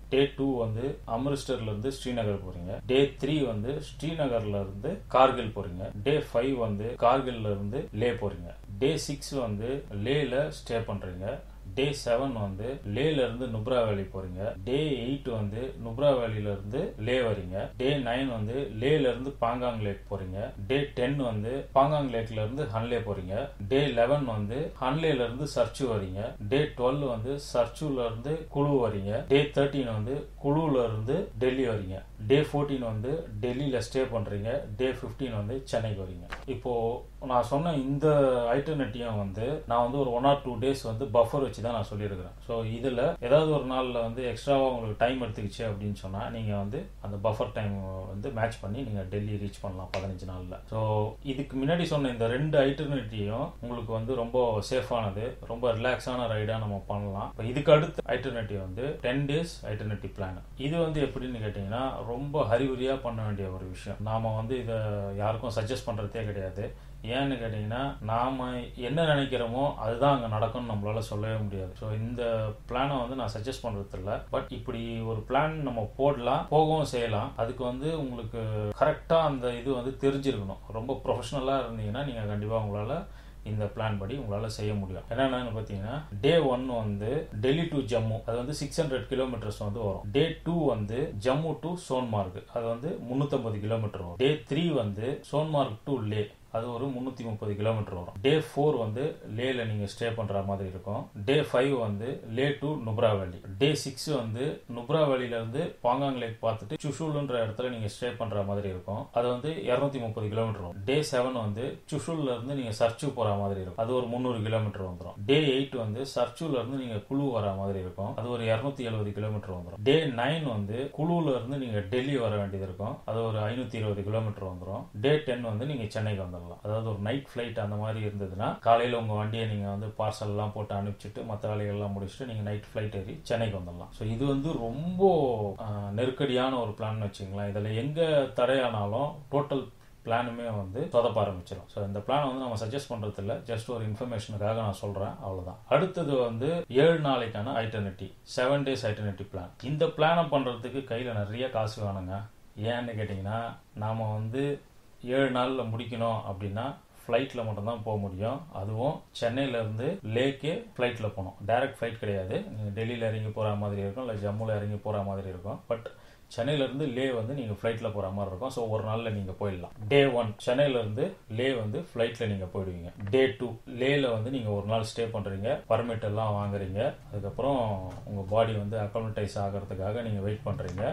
டே டூ வந்து அம்ரிஸ்டர்ல இருந்து ஸ்ரீநகர் போறீங்க டே த்ரீ வந்து ஸ்ரீநகர்ல இருந்து கார்கில் போறீங்க டே ஃபைவ் வந்து கார்கில்ல இருந்து லே போறீங்க டே சிக்ஸ் வந்து லேல ஸ்டே பண்றீங்க டே செவன் வந்து லேல இருந்து நுப்ரா வேலி போறீங்க டே எயிட் வந்து நுப்ரா வேலில இருந்து லே வரீங்க டே நைன் வந்து லேல இருந்து பாங்காங் லேக் போறீங்க டே டென் வந்து பாங்காங் லேக்ல இருந்து ஹன்லே போறீங்க டே லெவன் வந்து ஹன்லேல இருந்து சர்ச்சு வரீங்க டே டுவெல் வந்து சர்ச்சுல இருந்து குழு வரீங்க டே தேர்ட்டீன் வந்து குழுல இருந்து டெல்லி வரீங்க டே ஃபோர்டீன் வந்து டெல்லியில ஸ்டே பண்றீங்க டே ஃபிஃப்டீன் வந்து சென்னைக்கு வரீங்க இப்போ நான் சொன்ன இந்த ஐட்டர்னட்டியும் வந்து நான் வந்து ஒரு ஒன் ஆர் டூ டேஸ் வந்து பஃபர் வச்சு தான் நான் சொல்லியிருக்கிறேன் ஸோ இதில் ஏதாவது ஒரு நாளில் வந்து எக்ஸ்ட்ராவாக உங்களுக்கு டைம் எடுத்துக்கிச்சு அப்படின்னு சொன்னால் நீங்கள் வந்து அந்த பஃபர் டைம் வந்து மேட்ச் பண்ணி நீங்கள் டெல்லி ரீச் பண்ணலாம் பதினஞ்சு நாளில் ஸோ இதுக்கு முன்னாடி சொன்ன இந்த ரெண்டு ஐட்டர்னட்டியும் உங்களுக்கு வந்து ரொம்ப சேஃபானது ரொம்ப ரிலாக்ஸான ரைடாக நம்ம பண்ணலாம் இப்போ இதுக்கு அடுத்த ஐட்டர்னேட்டிவ் வந்து டென் டேஸ் ஐட்டர்னேட்டிவ் பிளான் இது வந்து எப்படின்னு கேட்டிங்கன்னா ரொம்ப ஹரிபரியாக பண்ண வேண்டிய ஒரு விஷயம் நாம் வந்து இதை யாருக்கும் சஜஸ்ட் பண்ணுறதே கிடையாது ஏன்னு கேட்டிங்கன்னா நாம் என்ன நினைக்கிறோமோ அதுதான் அங்கே நடக்கும்னு நம்மளால சொல்லவே முடியாது ஸோ இந்த பிளானை வந்து நான் சஜஸ்ட் பண்ணுறது இல்லை பட் இப்படி ஒரு பிளான் நம்ம போடலாம் போகவும் செய்யலாம் அதுக்கு வந்து உங்களுக்கு கரெக்டாக அந்த இது வந்து தெரிஞ்சிருக்கணும் ரொம்ப ப்ரொஃபஷனலாக இருந்தீங்கன்னா நீங்கள் கண்டிப்பாக உங்களால் இந்த பிளான் படி உங்களால் செய்ய முடியும் என்னென்னு பார்த்தீங்கன்னா டே ஒன் வந்து டெல்லி டு ஜம்மு அது வந்து சிக்ஸ் ஹண்ட்ரட் கிலோமீட்டர்ஸ் வந்து வரும் டே டூ வந்து ஜம்மு டு சோன்மார்க் அது வந்து முந்நூற்றம்பது கிலோமீட்டர் வரும் டே த்ரீ வந்து சோன்மார்க் டு லே அது ஒரு முந்நூற்றி முப்பது கிலோமீட்டர் வரும் டே ஃபோர் வந்து லேல நீங்கள் ஸ்டே பண்ணுற மாதிரி இருக்கும் டே ஃபைவ் வந்து லே டு நுப்ரா வேலி டே சிக்ஸ் வந்து நுப்ரா வேலியிலேருந்து பாங்காங் லேக் பார்த்துட்டு சுஷுல்ன்ற இடத்துல நீங்கள் ஸ்டே பண்ணுற மாதிரி இருக்கும் அது வந்து இரநூத்தி முப்பது கிலோமீட்டர் வரும் டே செவன் வந்து சுஷுல்ல இருந்து நீங்கள் சர்ச்சு போகிற மாதிரி இருக்கும் அது ஒரு முந்நூறு கிலோமீட்டர் வந்துடும் டே எயிட் வந்து சர்ச்சுல இருந்து நீங்கள் குழு வர மாதிரி இருக்கும் அது ஒரு இரநூத்தி எழுபது கிலோமீட்டர் வந்துடும் டே நைன் வந்து குழுல இருந்து நீங்கள் டெல்லி வர வேண்டியது இருக்கும் அது ஒரு ஐநூற்றி இருபது கிலோமீட்டர் வந்துடும் டே டென் வந்து நீங்கள் சென்னைக்கு வந்துடலாம் பண்ணலாம் அதாவது ஒரு நைட் ஃப்ளைட் அந்த மாதிரி இருந்ததுன்னா காலையில் உங்கள் வண்டியை நீங்கள் வந்து பார்சல்லாம் போட்டு அனுப்பிச்சிட்டு மற்ற வேலைகள்லாம் முடிச்சுட்டு நீங்கள் நைட் ஃப்ளைட் ஏறி சென்னைக்கு வந்துடலாம் ஸோ இது வந்து ரொம்ப நெருக்கடியான ஒரு பிளான் வச்சுங்களேன் இதில் எங்கே தடையானாலும் டோட்டல் பிளானுமே வந்து சொதப்ப ஆரம்பிச்சிடும் ஸோ இந்த பிளான் வந்து நம்ம சஜஸ்ட் பண்ணுறது இல்லை ஜஸ்ட் ஒரு இன்ஃபர்மேஷனுக்காக நான் சொல்கிறேன் அவ்வளோதான் அடுத்தது வந்து ஏழு நாளைக்கான itinerary seven days itinerary plan இந்த பிளானை பண்ணுறதுக்கு கையில் நிறைய காசு வேணுங்க ஏன்னு கேட்டிங்கன்னா நாம் வந்து ஏழு நாளில் முடிக்கணும் அப்படின்னா ஃப்ளைட்டில் மட்டும்தான் போக முடியும் அதுவும் சென்னையிலேருந்து லேக்கே ஃப்ளைட்டில் போகணும் டைரக்ட் ஃப்ளைட் கிடையாது நீங்கள் டெல்லியில் இறங்கி போகிற மாதிரி இருக்கும் இல்லை ஜம்முவில் இறங்கி போகிற மாதிரி இருக்கும் பட் சென்னையிலேருந்து லே வந்து நீங்கள் ஃப்ளைட்டில் போகிற மாதிரி இருக்கும் ஸோ ஒரு நாளில் நீங்கள் போயிடலாம் டே ஒன் சென்னையிலேருந்து லே வந்து ஃப்ளைட்டில் நீங்கள் போயிடுவீங்க டே டூ லேல வந்து நீங்கள் ஒரு நாள் ஸ்டே பண்ணுறீங்க பர்மிட் எல்லாம் வாங்குறீங்க அதுக்கப்புறம் உங்கள் பாடி வந்து அக்கௌமடைஸ் ஆகிறதுக்காக நீங்கள் வெயிட் பண்ணுறீங்க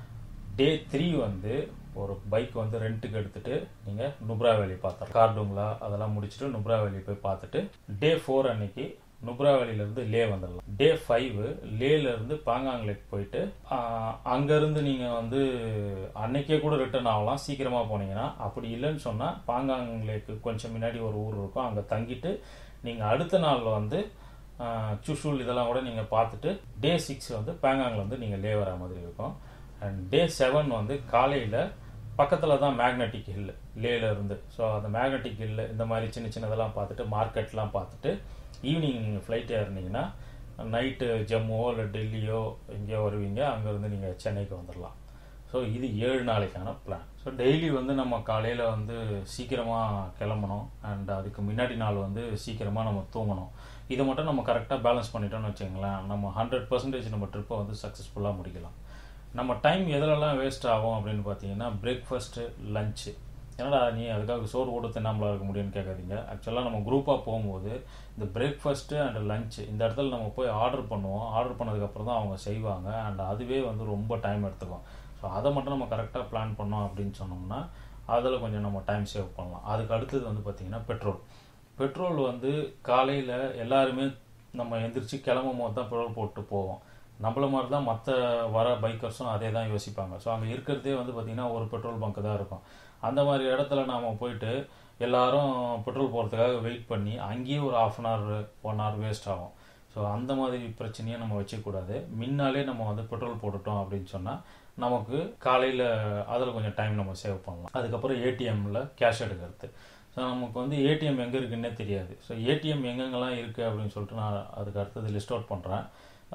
டே த்ரீ வந்து ஒரு பைக் வந்து ரெண்ட்டுக்கு எடுத்துட்டு நீங்கள் நுப்ரா வேலி பார்த்தோம் கார்டுங்களா அதெல்லாம் முடிச்சுட்டு நுப்ரா வேலி போய் பார்த்துட்டு டே ஃபோர் அன்னைக்கு நுப்ரா வேலியிலேருந்து லே வந்துடலாம் டே ஃபைவ் லேலேருந்து பாங்காங் லேக் போயிட்டு அங்கேருந்து நீங்கள் வந்து அன்னைக்கே கூட ரிட்டர்ன் ஆகலாம் சீக்கிரமாக போனீங்கன்னா அப்படி இல்லைன்னு சொன்னால் பாங்காங் லேக்கு கொஞ்சம் முன்னாடி ஒரு ஊர் இருக்கும் அங்கே தங்கிட்டு நீங்கள் அடுத்த நாளில் வந்து சுஷூல் இதெல்லாம் கூட நீங்கள் பார்த்துட்டு டே சிக்ஸ் வந்து பேங்காங்கில் வந்து நீங்கள் லே வர மாதிரி இருக்கும் அண்ட் டே செவன் வந்து காலையில் பக்கத்தில் தான் மேக்னெட்டிக் ஹில் லேல இருந்து ஸோ அந்த மேக்னெட்டிக் ஹில் இந்த மாதிரி சின்ன சின்னதெல்லாம் பார்த்துட்டு மார்க்கெட்லாம் பார்த்துட்டு ஈவினிங் நீங்கள் ஃப்ளைட் ஏறினீங்கன்னா நைட்டு ஜம்முவோ இல்லை டெல்லியோ எங்கேயோ வருவீங்க அங்கேருந்து நீங்கள் சென்னைக்கு வந்துடலாம் ஸோ இது ஏழு நாளைக்கான பிளான் ஸோ டெய்லி வந்து நம்ம காலையில் வந்து சீக்கிரமாக கிளம்பணும் அண்ட் அதுக்கு முன்னாடி நாள் வந்து சீக்கிரமாக நம்ம தூங்கணும் இதை மட்டும் நம்ம கரெக்டாக பேலன்ஸ் பண்ணிட்டோம்னு வச்சுங்களேன் நம்ம ஹண்ட்ரட் பர்சன்டேஜ் நம்ம ட்ரிப்பை வந்து சக்ஸஸ்ஃபுல்லாக முடிக்கலாம் நம்ம டைம் எதிலெல்லாம் வேஸ்ட் ஆகும் அப்படின்னு பார்த்தீங்கன்னா பிரேக்ஃபாஸ்ட்டு லஞ்சு என்னடா நீ அதுக்காக சோறு கூட தின்னாமலாம் இருக்க முடியும்னு கேட்காதீங்க ஆக்சுவலாக நம்ம குரூப்பாக போகும்போது இந்த பிரேக்ஃபாஸ்ட்டு அண்ட் லஞ்சு இந்த இடத்துல நம்ம போய் ஆர்டர் பண்ணுவோம் ஆர்டர் பண்ணதுக்கப்புறம் தான் அவங்க செய்வாங்க அண்ட் அதுவே வந்து ரொம்ப டைம் எடுத்துக்கும் ஸோ அதை மட்டும் நம்ம கரெக்டாக பிளான் பண்ணோம் அப்படின்னு சொன்னோம்னா அதில் கொஞ்சம் நம்ம டைம் சேவ் பண்ணலாம் அதுக்கு அடுத்தது வந்து பார்த்திங்கன்னா பெட்ரோல் பெட்ரோல் வந்து காலையில் எல்லாருமே நம்ம எந்திரிச்சு கிளம்பும் போது தான் பெட்ரோல் போட்டு போவோம் நம்மள மாதிரி தான் மற்ற வர பைக்கர்ஸும் அதே தான் யோசிப்பாங்க ஸோ அங்கே இருக்கிறதே வந்து பார்த்திங்கன்னா ஒரு பெட்ரோல் பங்க் தான் இருக்கும் அந்த மாதிரி இடத்துல நாம் போயிட்டு எல்லாரும் பெட்ரோல் போகிறதுக்காக வெயிட் பண்ணி அங்கேயே ஒரு half an hour one hour waste ஆகும் ஸோ அந்த மாதிரி பிரச்சனையை நம்ம வச்சுக்கூடாது முன்னாலே நம்ம வந்து பெட்ரோல் போட்டுட்டோம் அப்படின்னு சொன்னால் நமக்கு காலையில் அதில் கொஞ்சம் டைம் நம்ம சேவ் பண்ணலாம் அதுக்கப்புறம் ஏடிஎம்மில் கேஷ் எடுக்கிறது ஸோ நமக்கு வந்து ஏடிஎம் எங்கே இருக்குன்னே தெரியாது ஸோ ஏடிஎம் எங்கெங்கெல்லாம் இருக்குது அப்படின்னு சொல்லிட்டு நான் அதுக்கு அடுத்தது லிஸ்ட் அவுட் பண்ணுறேன்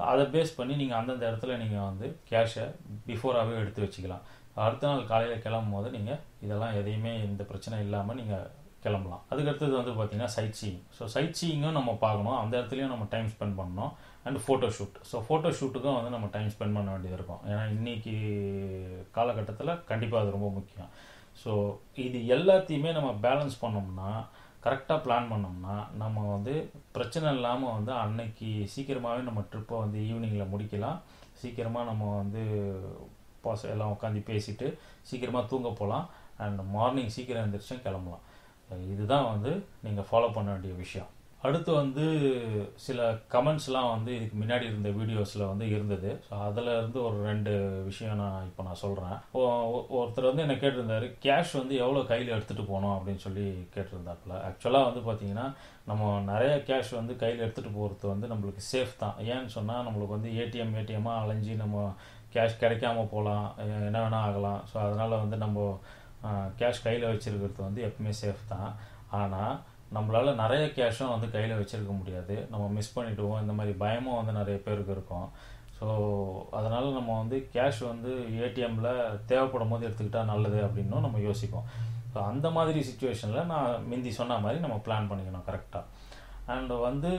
அதை பேஸ் பண்ணி நீங்கள் அந்தந்த இடத்துல நீங்கள் வந்து கேஷை பிஃபோராகவே எடுத்து வச்சுக்கலாம் அடுத்த நாள் காலையில் கிளம்பும் போது நீங்கள் இதெல்லாம் எதையுமே இந்த பிரச்சனை இல்லாமல் நீங்கள் கிளம்பலாம் அதுக்கடுத்தது வந்து பார்த்தீங்கன்னா சைட் சீயிங் ஸோ சைட் சீயிங்கும் நம்ம பார்க்கணும் அந்த இடத்துலையும் நம்ம டைம் ஸ்பெண்ட் பண்ணணும் and photo shoot so photo ஷூட்டுக்கும் வந்து நம்ம டைம் ஸ்பெண்ட் பண்ண வேண்டியது இருக்கும் ஏன்னா இன்னைக்கு காலகட்டத்தில் கண்டிப்பாக அது ரொம்ப முக்கியம் ஸோ இது எல்லாத்தையுமே நம்ம பேலன்ஸ் பண்ணோம்னா கரெக்டாக பிளான் பண்ணோம்னா நம்ம வந்து பிரச்சனை இல்லாமல் வந்து அன்னைக்கு சீக்கிரமாகவே நம்ம ட்ரிப்பை வந்து ஈவினிங்கில் முடிக்கலாம் சீக்கிரமாக நம்ம வந்து பாஸ் எல்லாம் உட்காந்து பேசிட்டு சீக்கிரமாக தூங்க போகலாம் அண்ட் மார்னிங் சீக்கிரம் எழுந்திரிச்சும் கிளம்பலாம் இதுதான் வந்து நீங்கள் ஃபாலோ பண்ண வேண்டிய விஷயம் அடுத்து வந்து சில கமெண்ட்ஸ்லாம் வந்து இதுக்கு முன்னாடி இருந்த வீடியோஸில் வந்து இருந்தது ஸோ அதில் இருந்து ஒரு ரெண்டு விஷயம் நான் இப்போ நான் சொல்கிறேன் ஒருத்தர் வந்து என்ன கேட்டிருந்தாரு கேஷ் வந்து எவ்வளோ கையில் எடுத்துகிட்டு போகணும் அப்படின்னு சொல்லி கேட்டிருந்தாப்புல ஆக்சுவலாக வந்து பார்த்தீங்கன்னா நம்ம நிறைய கேஷ் வந்து கையில் எடுத்துகிட்டு போகிறது வந்து நம்மளுக்கு சேஃப் தான் ஏன்னு சொன்னால் நம்மளுக்கு வந்து ஏடிஎம் ஏடிஎம்மாக அலைஞ்சி நம்ம கேஷ் கிடைக்காம போகலாம் என்ன வேணால் ஆகலாம் ஸோ அதனால் வந்து நம்ம கேஷ் கையில் வச்சுருக்கிறது வந்து எப்பவுமே சேஃப் தான் ஆனால் நம்மளால் நிறைய கேஷும் வந்து கையில் வச்சுருக்க முடியாது நம்ம மிஸ் பண்ணிவிடுவோம் இந்த மாதிரி பயமும் வந்து நிறைய பேருக்கு இருக்கும் ஸோ அதனால் நம்ம வந்து கேஷ் வந்து ஏடிஎம்மில் தேவைப்படும் போது எடுத்துக்கிட்டால் நல்லது அப்படின்னும் நம்ம யோசிப்போம் ஸோ அந்த மாதிரி சுச்சுவேஷனில் நான் மிந்தி சொன்ன மாதிரி நம்ம பிளான் பண்ணிக்கணும் கரெக்டாக அண்ட் வந்து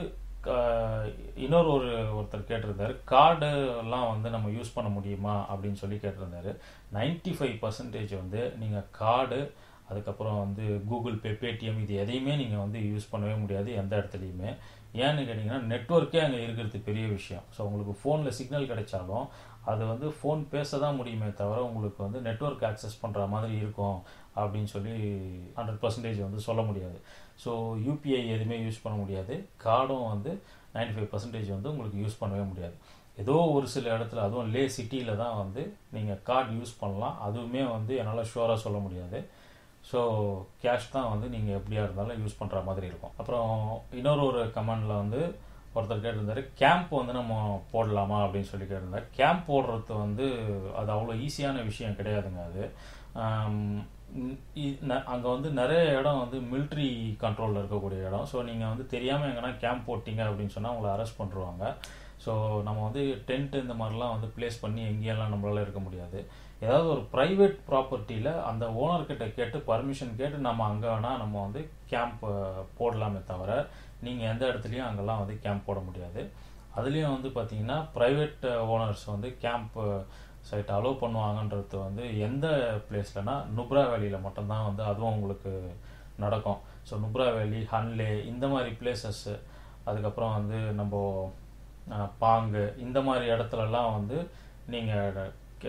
இன்னொரு ஒரு ஒருத்தர் கேட்டிருந்தாரு கார்டு எல்லாம் வந்து நம்ம யூஸ் பண்ண முடியுமா அப்படின்னு சொல்லி கேட்டிருந்தாரு நைன்டி ஃபைவ் பர்சன்டேஜ் வந்து நீங்கள் கார்டு அதுக்கப்புறம் வந்து கூகுள் பே பேடிஎம் இது எதையுமே நீங்கள் வந்து யூஸ் பண்ணவே முடியாது எந்த இடத்துலையுமே ஏன்னு கேட்டிங்கன்னா நெட்ஒர்க்கே அங்கே இருக்கிறது பெரிய விஷயம் ஸோ உங்களுக்கு ஃபோனில் சிக்னல் கிடைச்சாலும் அது வந்து ஃபோன் பேச தான் முடியுமே தவிர உங்களுக்கு வந்து நெட்ஒர்க் ஆக்சஸ் பண்ணுற மாதிரி இருக்கும் அப்படின்னு சொல்லி ஹண்ட்ரட் பர்சன்டேஜ் வந்து சொல்ல முடியாது ஸோ யூபிஐ எதுவுமே யூஸ் பண்ண முடியாது கார்டும் வந்து நைன்டி ஃபைவ் பர்சன்டேஜ் வந்து உங்களுக்கு யூஸ் பண்ணவே முடியாது ஏதோ ஒரு சில இடத்துல அதுவும் லே சிட்டியில் தான் வந்து நீங்கள் கார்டு யூஸ் பண்ணலாம் அதுவுமே வந்து என்னால் ஷுவராக சொல்ல முடியாது ஸோ கேஷ் தான் வந்து நீங்கள் எப்படியா இருந்தாலும் யூஸ் பண்ணுற மாதிரி இருக்கும் அப்புறம் இன்னொரு ஒரு கமெண்டில் வந்து ஒருத்தர் கேட்டிருந்தாரு கேம்ப் வந்து நம்ம போடலாமா அப்படின்னு சொல்லி கேட்டிருந்தாரு கேம்ப் போடுறது வந்து அது அவ்வளோ ஈஸியான விஷயம் கிடையாதுங்க அது அங்கே வந்து நிறைய இடம் வந்து மிலிட்ரி கண்ட்ரோலில் இருக்கக்கூடிய இடம் ஸோ நீங்கள் வந்து தெரியாமல் எங்கன்னா கேம்ப் போட்டிங்க அப்படின்னு சொன்னால் உங்களை அரெஸ்ட் பண்ணுருவாங்க ஸோ நம்ம வந்து டென்ட் இந்த மாதிரிலாம் வந்து பிளேஸ் பண்ணி எங்கேயெல்லாம் நம்மளால இருக்க முடியாது ஏதாவது ஒரு ப்ரைவேட் ப்ராப்பர்ட்டியில் அந்த ஓனர்கிட்ட கேட்டு பர்மிஷன் கேட்டு நம்ம அங்கே வேணால் நம்ம வந்து கேம்ப் போடலாமே தவிர நீங்கள் எந்த இடத்துலையும் அங்கெல்லாம் வந்து கேம்ப் போட முடியாது அதுலேயும் வந்து பார்த்தீங்கன்னா ப்ரைவேட் ஓனர்ஸ் வந்து கேம்ப் சைட் அலோவ் பண்ணுவாங்கன்றது வந்து எந்த பிளேஸ்லனா நுப்ரா வேலியில் மட்டும்தான் வந்து அதுவும் உங்களுக்கு நடக்கும் ஸோ நுப்ரா வேலி ஹன்லே இந்த மாதிரி பிளேசஸ்ஸு அதுக்கப்புறம் வந்து நம்ம பாங்கு இந்த மாதிரி இடத்துலலாம் வந்து நீங்கள்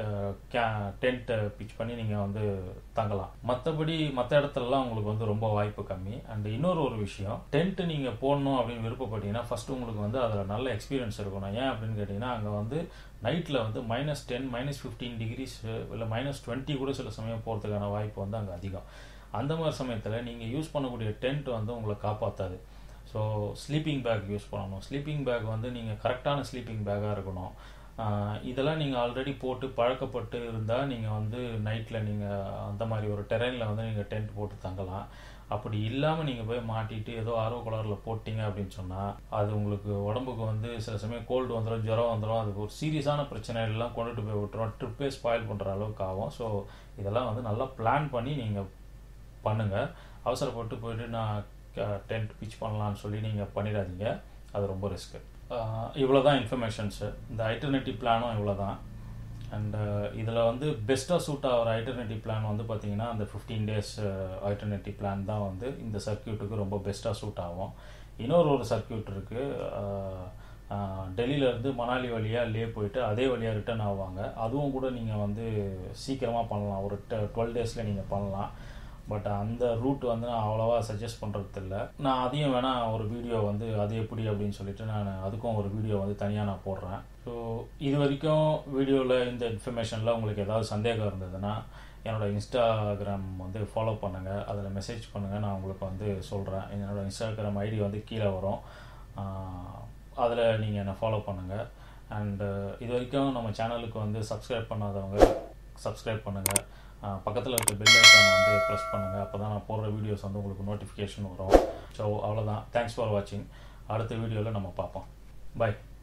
டென்ட்டை பிச் பண்ணி நீங்கள் வந்து தங்கலாம் மற்றபடி மற்ற இடத்துலலாம் உங்களுக்கு வந்து ரொம்ப வாய்ப்பு கம்மி அண்ட் இன்னொரு ஒரு விஷயம் டென்ட்டு நீங்கள் போடணும் அப்படின்னு விருப்பப்பட்டீங்கன்னா ஃபஸ்ட்டு உங்களுக்கு வந்து அதில் நல்ல எக்ஸ்பீரியன்ஸ் இருக்கணும் ஏன் அப்படின்னு கேட்டிங்கன்னா அங்கே வந்து நைட்டில் வந்து minus ten minus fifteen degrees இல்லை மைனஸ் டுவெண்ட்டி கூட சில சமயம் போகிறதுக்கான வாய்ப்பு வந்து அங்கே அதிகம் அந்த மாதிரி சமயத்தில் நீங்கள் யூஸ் பண்ணக்கூடிய டென்ட் வந்து உங்களை காப்பாற்றாது ஸோ ஸ்லீப்பிங் பேக் யூஸ் பண்ணணும் ஸ்லீப்பிங் பேக் வந்து நீங்கள் கரெக்டான ஸ்லீப்பிங் பேக்காக இருக்கணும் இதெல்லாம் நீங்கள் ஆல்ரெடி போட்டு பழக்கப்பட்டு இருந்தால் நீங்கள் வந்து நைட்டில் நீங்கள் அந்த மாதிரி ஒரு டெரெயினில் வந்து நீங்கள் டென்ட் போட்டு தங்கலாம் அப்படி இல்லாமல் நீங்கள் போய் மாட்டிட்டு ஏதோ ஆர்வ கலரில் போட்டிங்க அப்படின்னு சொன்னால் அது உங்களுக்கு உடம்புக்கு வந்து சில சமயம் கோல்டு வந்துடும் ஜுரம் வந்துடும் அது ஒரு சீரியஸான பிரச்சனைகள்லாம் கொண்டுட்டு போய் விட்டுரும் ட்ரிப்பே ஸ்பாயில் பண்ணுற அளவுக்கு ஆகும் ஸோ இதெல்லாம் வந்து நல்லா பிளான் பண்ணி நீங்கள் பண்ணுங்கள் அவசரப்பட்டு போயிட்டு நான் டென்ட் பிச் பண்ணலான்னு சொல்லி நீங்கள் பண்ணிடாதீங்க அது ரொம்ப ரிஸ்க்கு இவ்வளோ தான் இன்ஃபர்மேஷன்ஸு இந்த ஐட்டர்னேட்டிவ் பிளானும் இவ்வளோ தான் அண்டு இதில் வந்து பெஸ்ட்டாக சூட் ஆகிற ஐட்டர்னேட்டிவ் பிளான் வந்து பார்த்தீங்கன்னா அந்த ஃபிஃப்டீன் டேஸ் ஐட்டர்னேட்டிவ் பிளான் தான் வந்து இந்த சர்க்கியூட்டுக்கு ரொம்ப பெஸ்ட்டாக சூட் ஆகும் இன்னொரு ஒரு சர்க்கியூட் இருக்குது டெல்லியிலேருந்து மணாலி வழியாக லே போயிட்டு அதே வழியாக ரிட்டர்ன் ஆவாங்க அதுவும் கூட நீங்கள் வந்து சீக்கிரமாக பண்ணலாம் ஒரு டுவெல் டேஸில் நீங்கள் பண்ணலாம் பட் அந்த ரூட் வந்து நான் அவ்வளோவா சஜஸ்ட் பண்ணுறது இல்லை நான் அதையும் வேணால் ஒரு வீடியோ வந்து அது எப்படி அப்படின்னு சொல்லிட்டு நான் அதுக்கும் ஒரு வீடியோ வந்து தனியாக நான் போடுறேன் ஸோ இது வரைக்கும் வீடியோவில் இந்த இன்ஃபர்மேஷனில் உங்களுக்கு ஏதாவது சந்தேகம் இருந்ததுன்னா என்னோடய இன்ஸ்டாகிராம் வந்து ஃபாலோ பண்ணுங்கள் அதில் மெசேஜ் பண்ணுங்கள் நான் உங்களுக்கு வந்து சொல்கிறேன் என்னோடய இன்ஸ்டாகிராம் ஐடி வந்து கீழே வரும் அதில் நீங்கள் என்னை ஃபாலோ பண்ணுங்கள் அண்டு இது வரைக்கும் நம்ம சேனலுக்கு வந்து சப்ஸ்கிரைப் பண்ணாதவங்க சப்ஸ்கிரைப் பண்ணுங்கள் பக்கத்தில் இருக்க பெல் ஐக்கான் வந்து ப்ரெஸ் பண்ணுங்கள் அப்போ தான் நான் போடுற வீடியோஸ் வந்து உங்களுக்கு நோட்டிஃபிகேஷன் வரும் ஸோ அவ்வளோதான் தேங்க்ஸ் ஃபார் வாட்சிங் அடுத்த வீடியோவில் நம்ம பார்ப்போம் பாய்